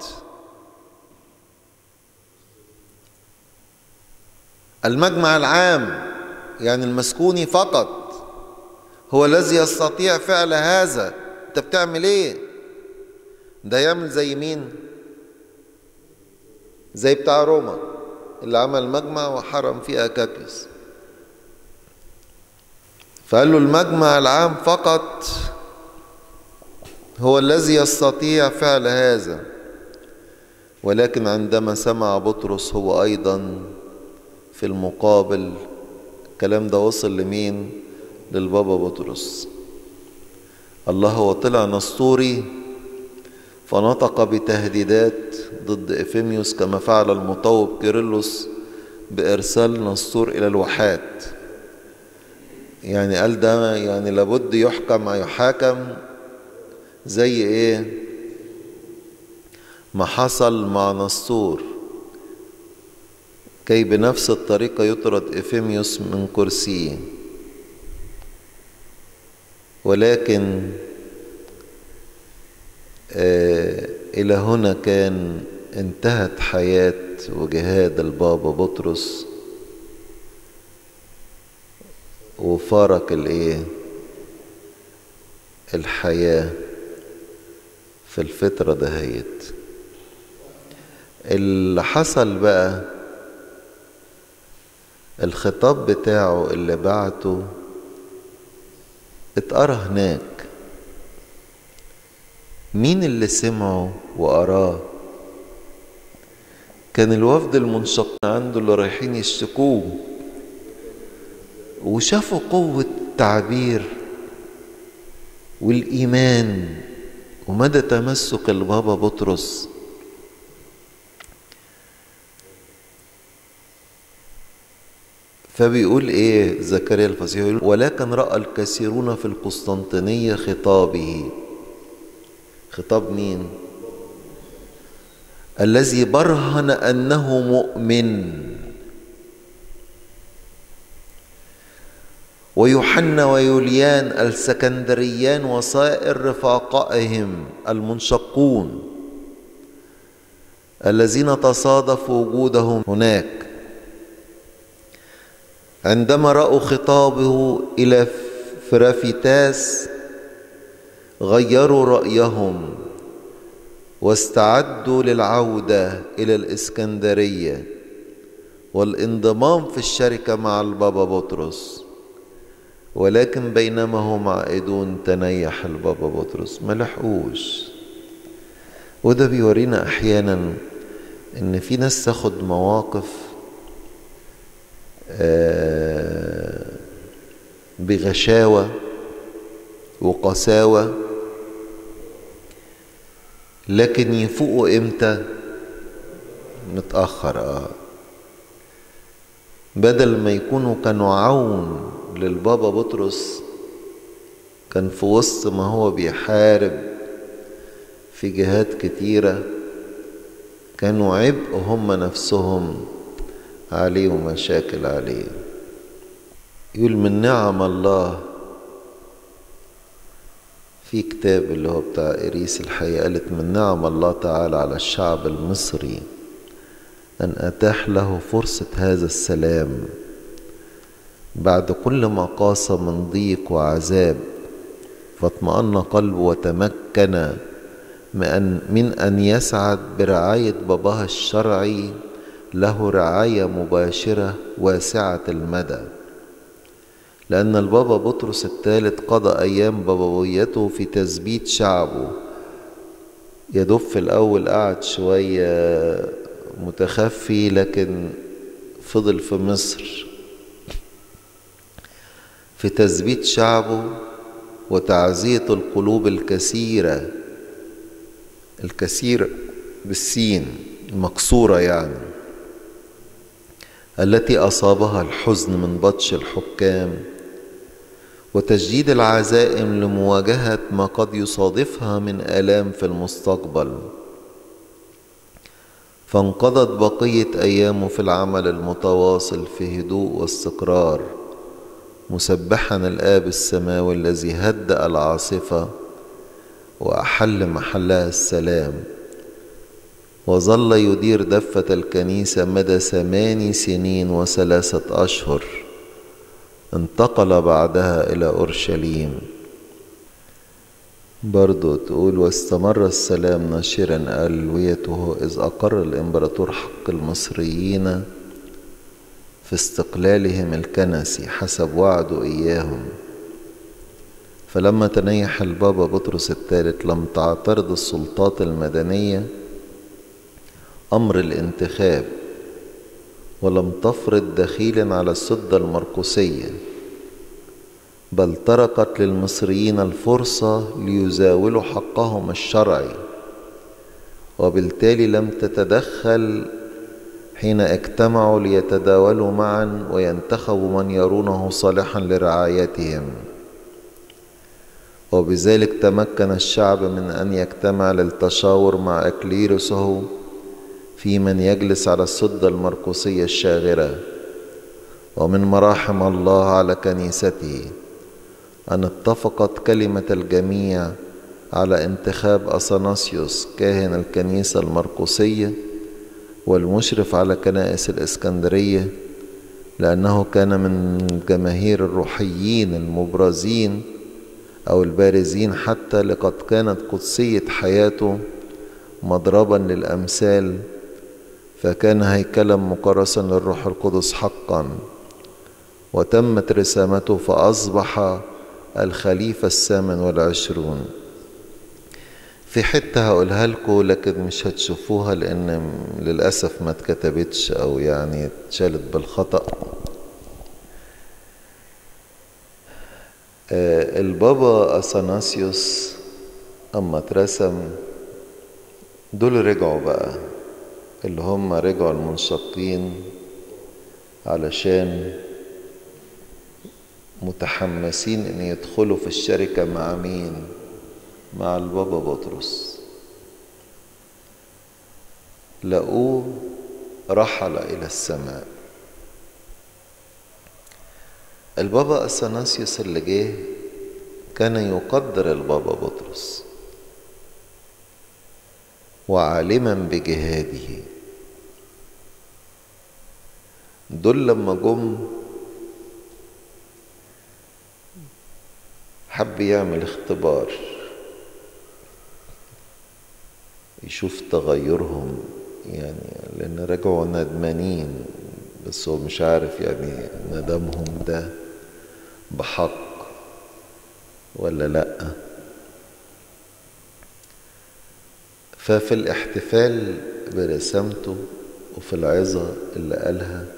المجمع العام يعني المسكوني فقط هو الذي يستطيع فعل هذا انت بتعمل ايه ده يعمل زي مين زي بتاع روما اللي عمل مجمع وحرم فيه أكاكيس فقال له المجمع العام فقط هو الذي يستطيع فعل هذا ولكن عندما سمع بطرس هو أيضا في المقابل الكلام ده وصل لمين للبابا بطرس الله هو طلع نسطوري فنطق بتهديدات ضد إفيميوس كما فعل المطوب كيرلس بإرسال نسطور إلى الواحات يعني قال ده يعني لابد يحكم يحاكم زي إيه ما حصل مع نسطور كي بنفس الطريقة يطرد إفيميوس من كرسيه ولكن آه إلى هنا كان انتهت حياة وجهاد البابا بطرس وفارق الايه الحياة في الفترة دهيت اللي حصل بقى الخطاب بتاعه اللي بعته اتقرا هناك مين اللي سمعه وقراه كان الوفد المنشق عنده اللي رايحين يشتكوه وشافوا قوة التعبير والإيمان ومدى تمسك البابا بطرس فبيقول ايه زكريا الفصيح يقول ولكن راى الكثيرون في القسطنطينيه خطابه خطاب مين الذي برهن انه مؤمن ويوحنا ويوليان السكندريان وسائر رفاقائهم المنشقون الذين تصادف وجودهم هناك عندما رأوا خطابه إلى فرافيتاس غيروا رأيهم واستعدوا للعودة إلى الإسكندرية والانضمام في الشركة مع البابا بطرس ولكن بينما هم عائدون تنيح البابا بطرس ما لحقوش وده بيورينا أحيانا إن في ناس تاخد مواقف بغشاوة وقساوة لكن يفوقوا امتى متأخر اه بدل ما يكونوا كانوا عون للبابا بطرس كان في وسط ما هو بيحارب في جهات كتيرة كانوا عبء هم نفسهم عليه ومشاكل عليه يقول من نعم الله في كتاب اللي هو بتاع إريس الحياة قالت من نعم الله تعالى على الشعب المصري أن أتاح له فرصة هذا السلام بعد كل ما قاس من ضيق وعذاب فاطمأن قلبه وتمكن من أن يسعد برعاية باباه الشرعي له رعاية مباشرة واسعة المدى لأن البابا بطرس الثالث قضى أيام بابويته في تثبيت شعبه يدب في الأول قعد شوية متخفي لكن فضل في مصر في تثبيت شعبه وتعزية القلوب الكثيرة الكثيرة بالسين المكسورة يعني التي أصابها الحزن من بطش الحكام وتجديد العزائم لمواجهة ما قد يصادفها من آلام في المستقبل فانقضت بقية أيامه في العمل المتواصل في هدوء واستقرار مسبحا الآب السماوي الذي هدأ العاصفة وأحل محلها السلام وظل يدير دفة الكنيسة مدى ثماني سنين وثلاثة أشهر انتقل بعدها إلى أورشليم برضو تقول واستمر السلام ناشرا ألويته إذ أقر الإمبراطور حق المصريين في استقلالهم الكنسي حسب وعده إياهم فلما تنيح البابا بطرس الثالث لم تعترض السلطات المدنية أمر الانتخاب ولم تفرض دخيلا على السدة المرقسية بل تركت للمصريين الفرصة ليزاولوا حقهم الشرعي وبالتالي لم تتدخل حين اجتمعوا ليتداولوا معا وينتخبوا من يرونه صالحا لرعايتهم وبذلك تمكن الشعب من أن يجتمع للتشاور مع أكليروسه في من يجلس على السدة المرقسية الشاغرة ومن مراحم الله على كنيسته أن اتفقت كلمة الجميع على انتخاب أثناسيوس كاهن الكنيسة المرقسية والمشرف على كنائس الإسكندرية لأنه كان من جماهير الروحيين المبرزين أو البارزين حتى لقد كانت قدسية حياته مضربا للأمثال فكان هيكلا مكرسا للروح القدس حقا وتمت رسامته فأصبح الخليفة الثامن والعشرون في حتة هقولها لكم لكن مش هتشوفوها لأن للأسف ما اتكتبتش أو يعني اتشالت بالخطأ آه البابا أثناسيوس أما اترسم دول رجعوا بقى اللي هم رجعوا المنشقين علشان متحمسين ان يدخلوا في الشركة مع مين مع البابا بطرس لقوه رحل الى السماء البابا اثناسيوس اللي جه كان يقدر البابا بطرس وعالما بجهاده دول لما جم حب يعمل اختبار يشوف تغيرهم يعني لان رجعوا ندمانين بس هو مش عارف يعني ندمهم ده بحق ولا لا ففي الاحتفال برسامته وفي العظة اللي قالها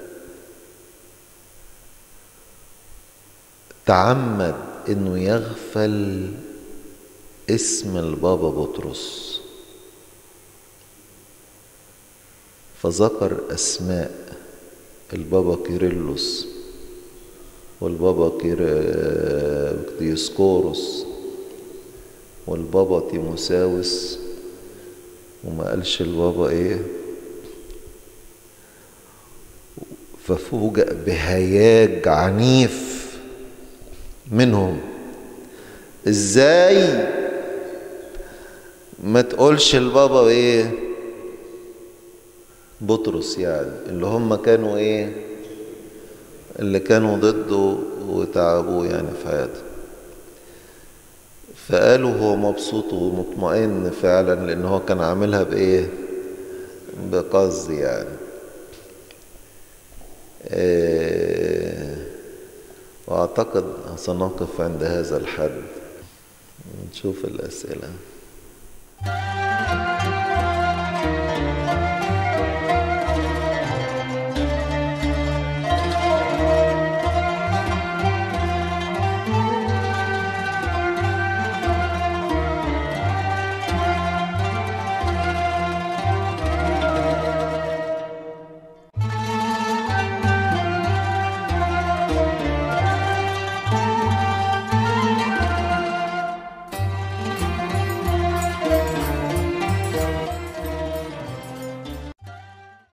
تعمد انه يغفل اسم البابا بطرس فذكر اسماء البابا كيرلس والبابا كير... ديسكوروس والبابا تيموساوس وما قالش البابا ايه ففوجئ بهياج عنيف منهم ازاي ما تقولش البابا ايه بطرس يعني اللي هم كانوا ايه اللي كانوا ضده وتعبوه يعني في حياته فقالوا هو مبسوط ومطمئن فعلا لان هو كان عاملها بايه بقصد يعني إيه وأعتقد سنقف عند هذا الحد نشوف الأسئلة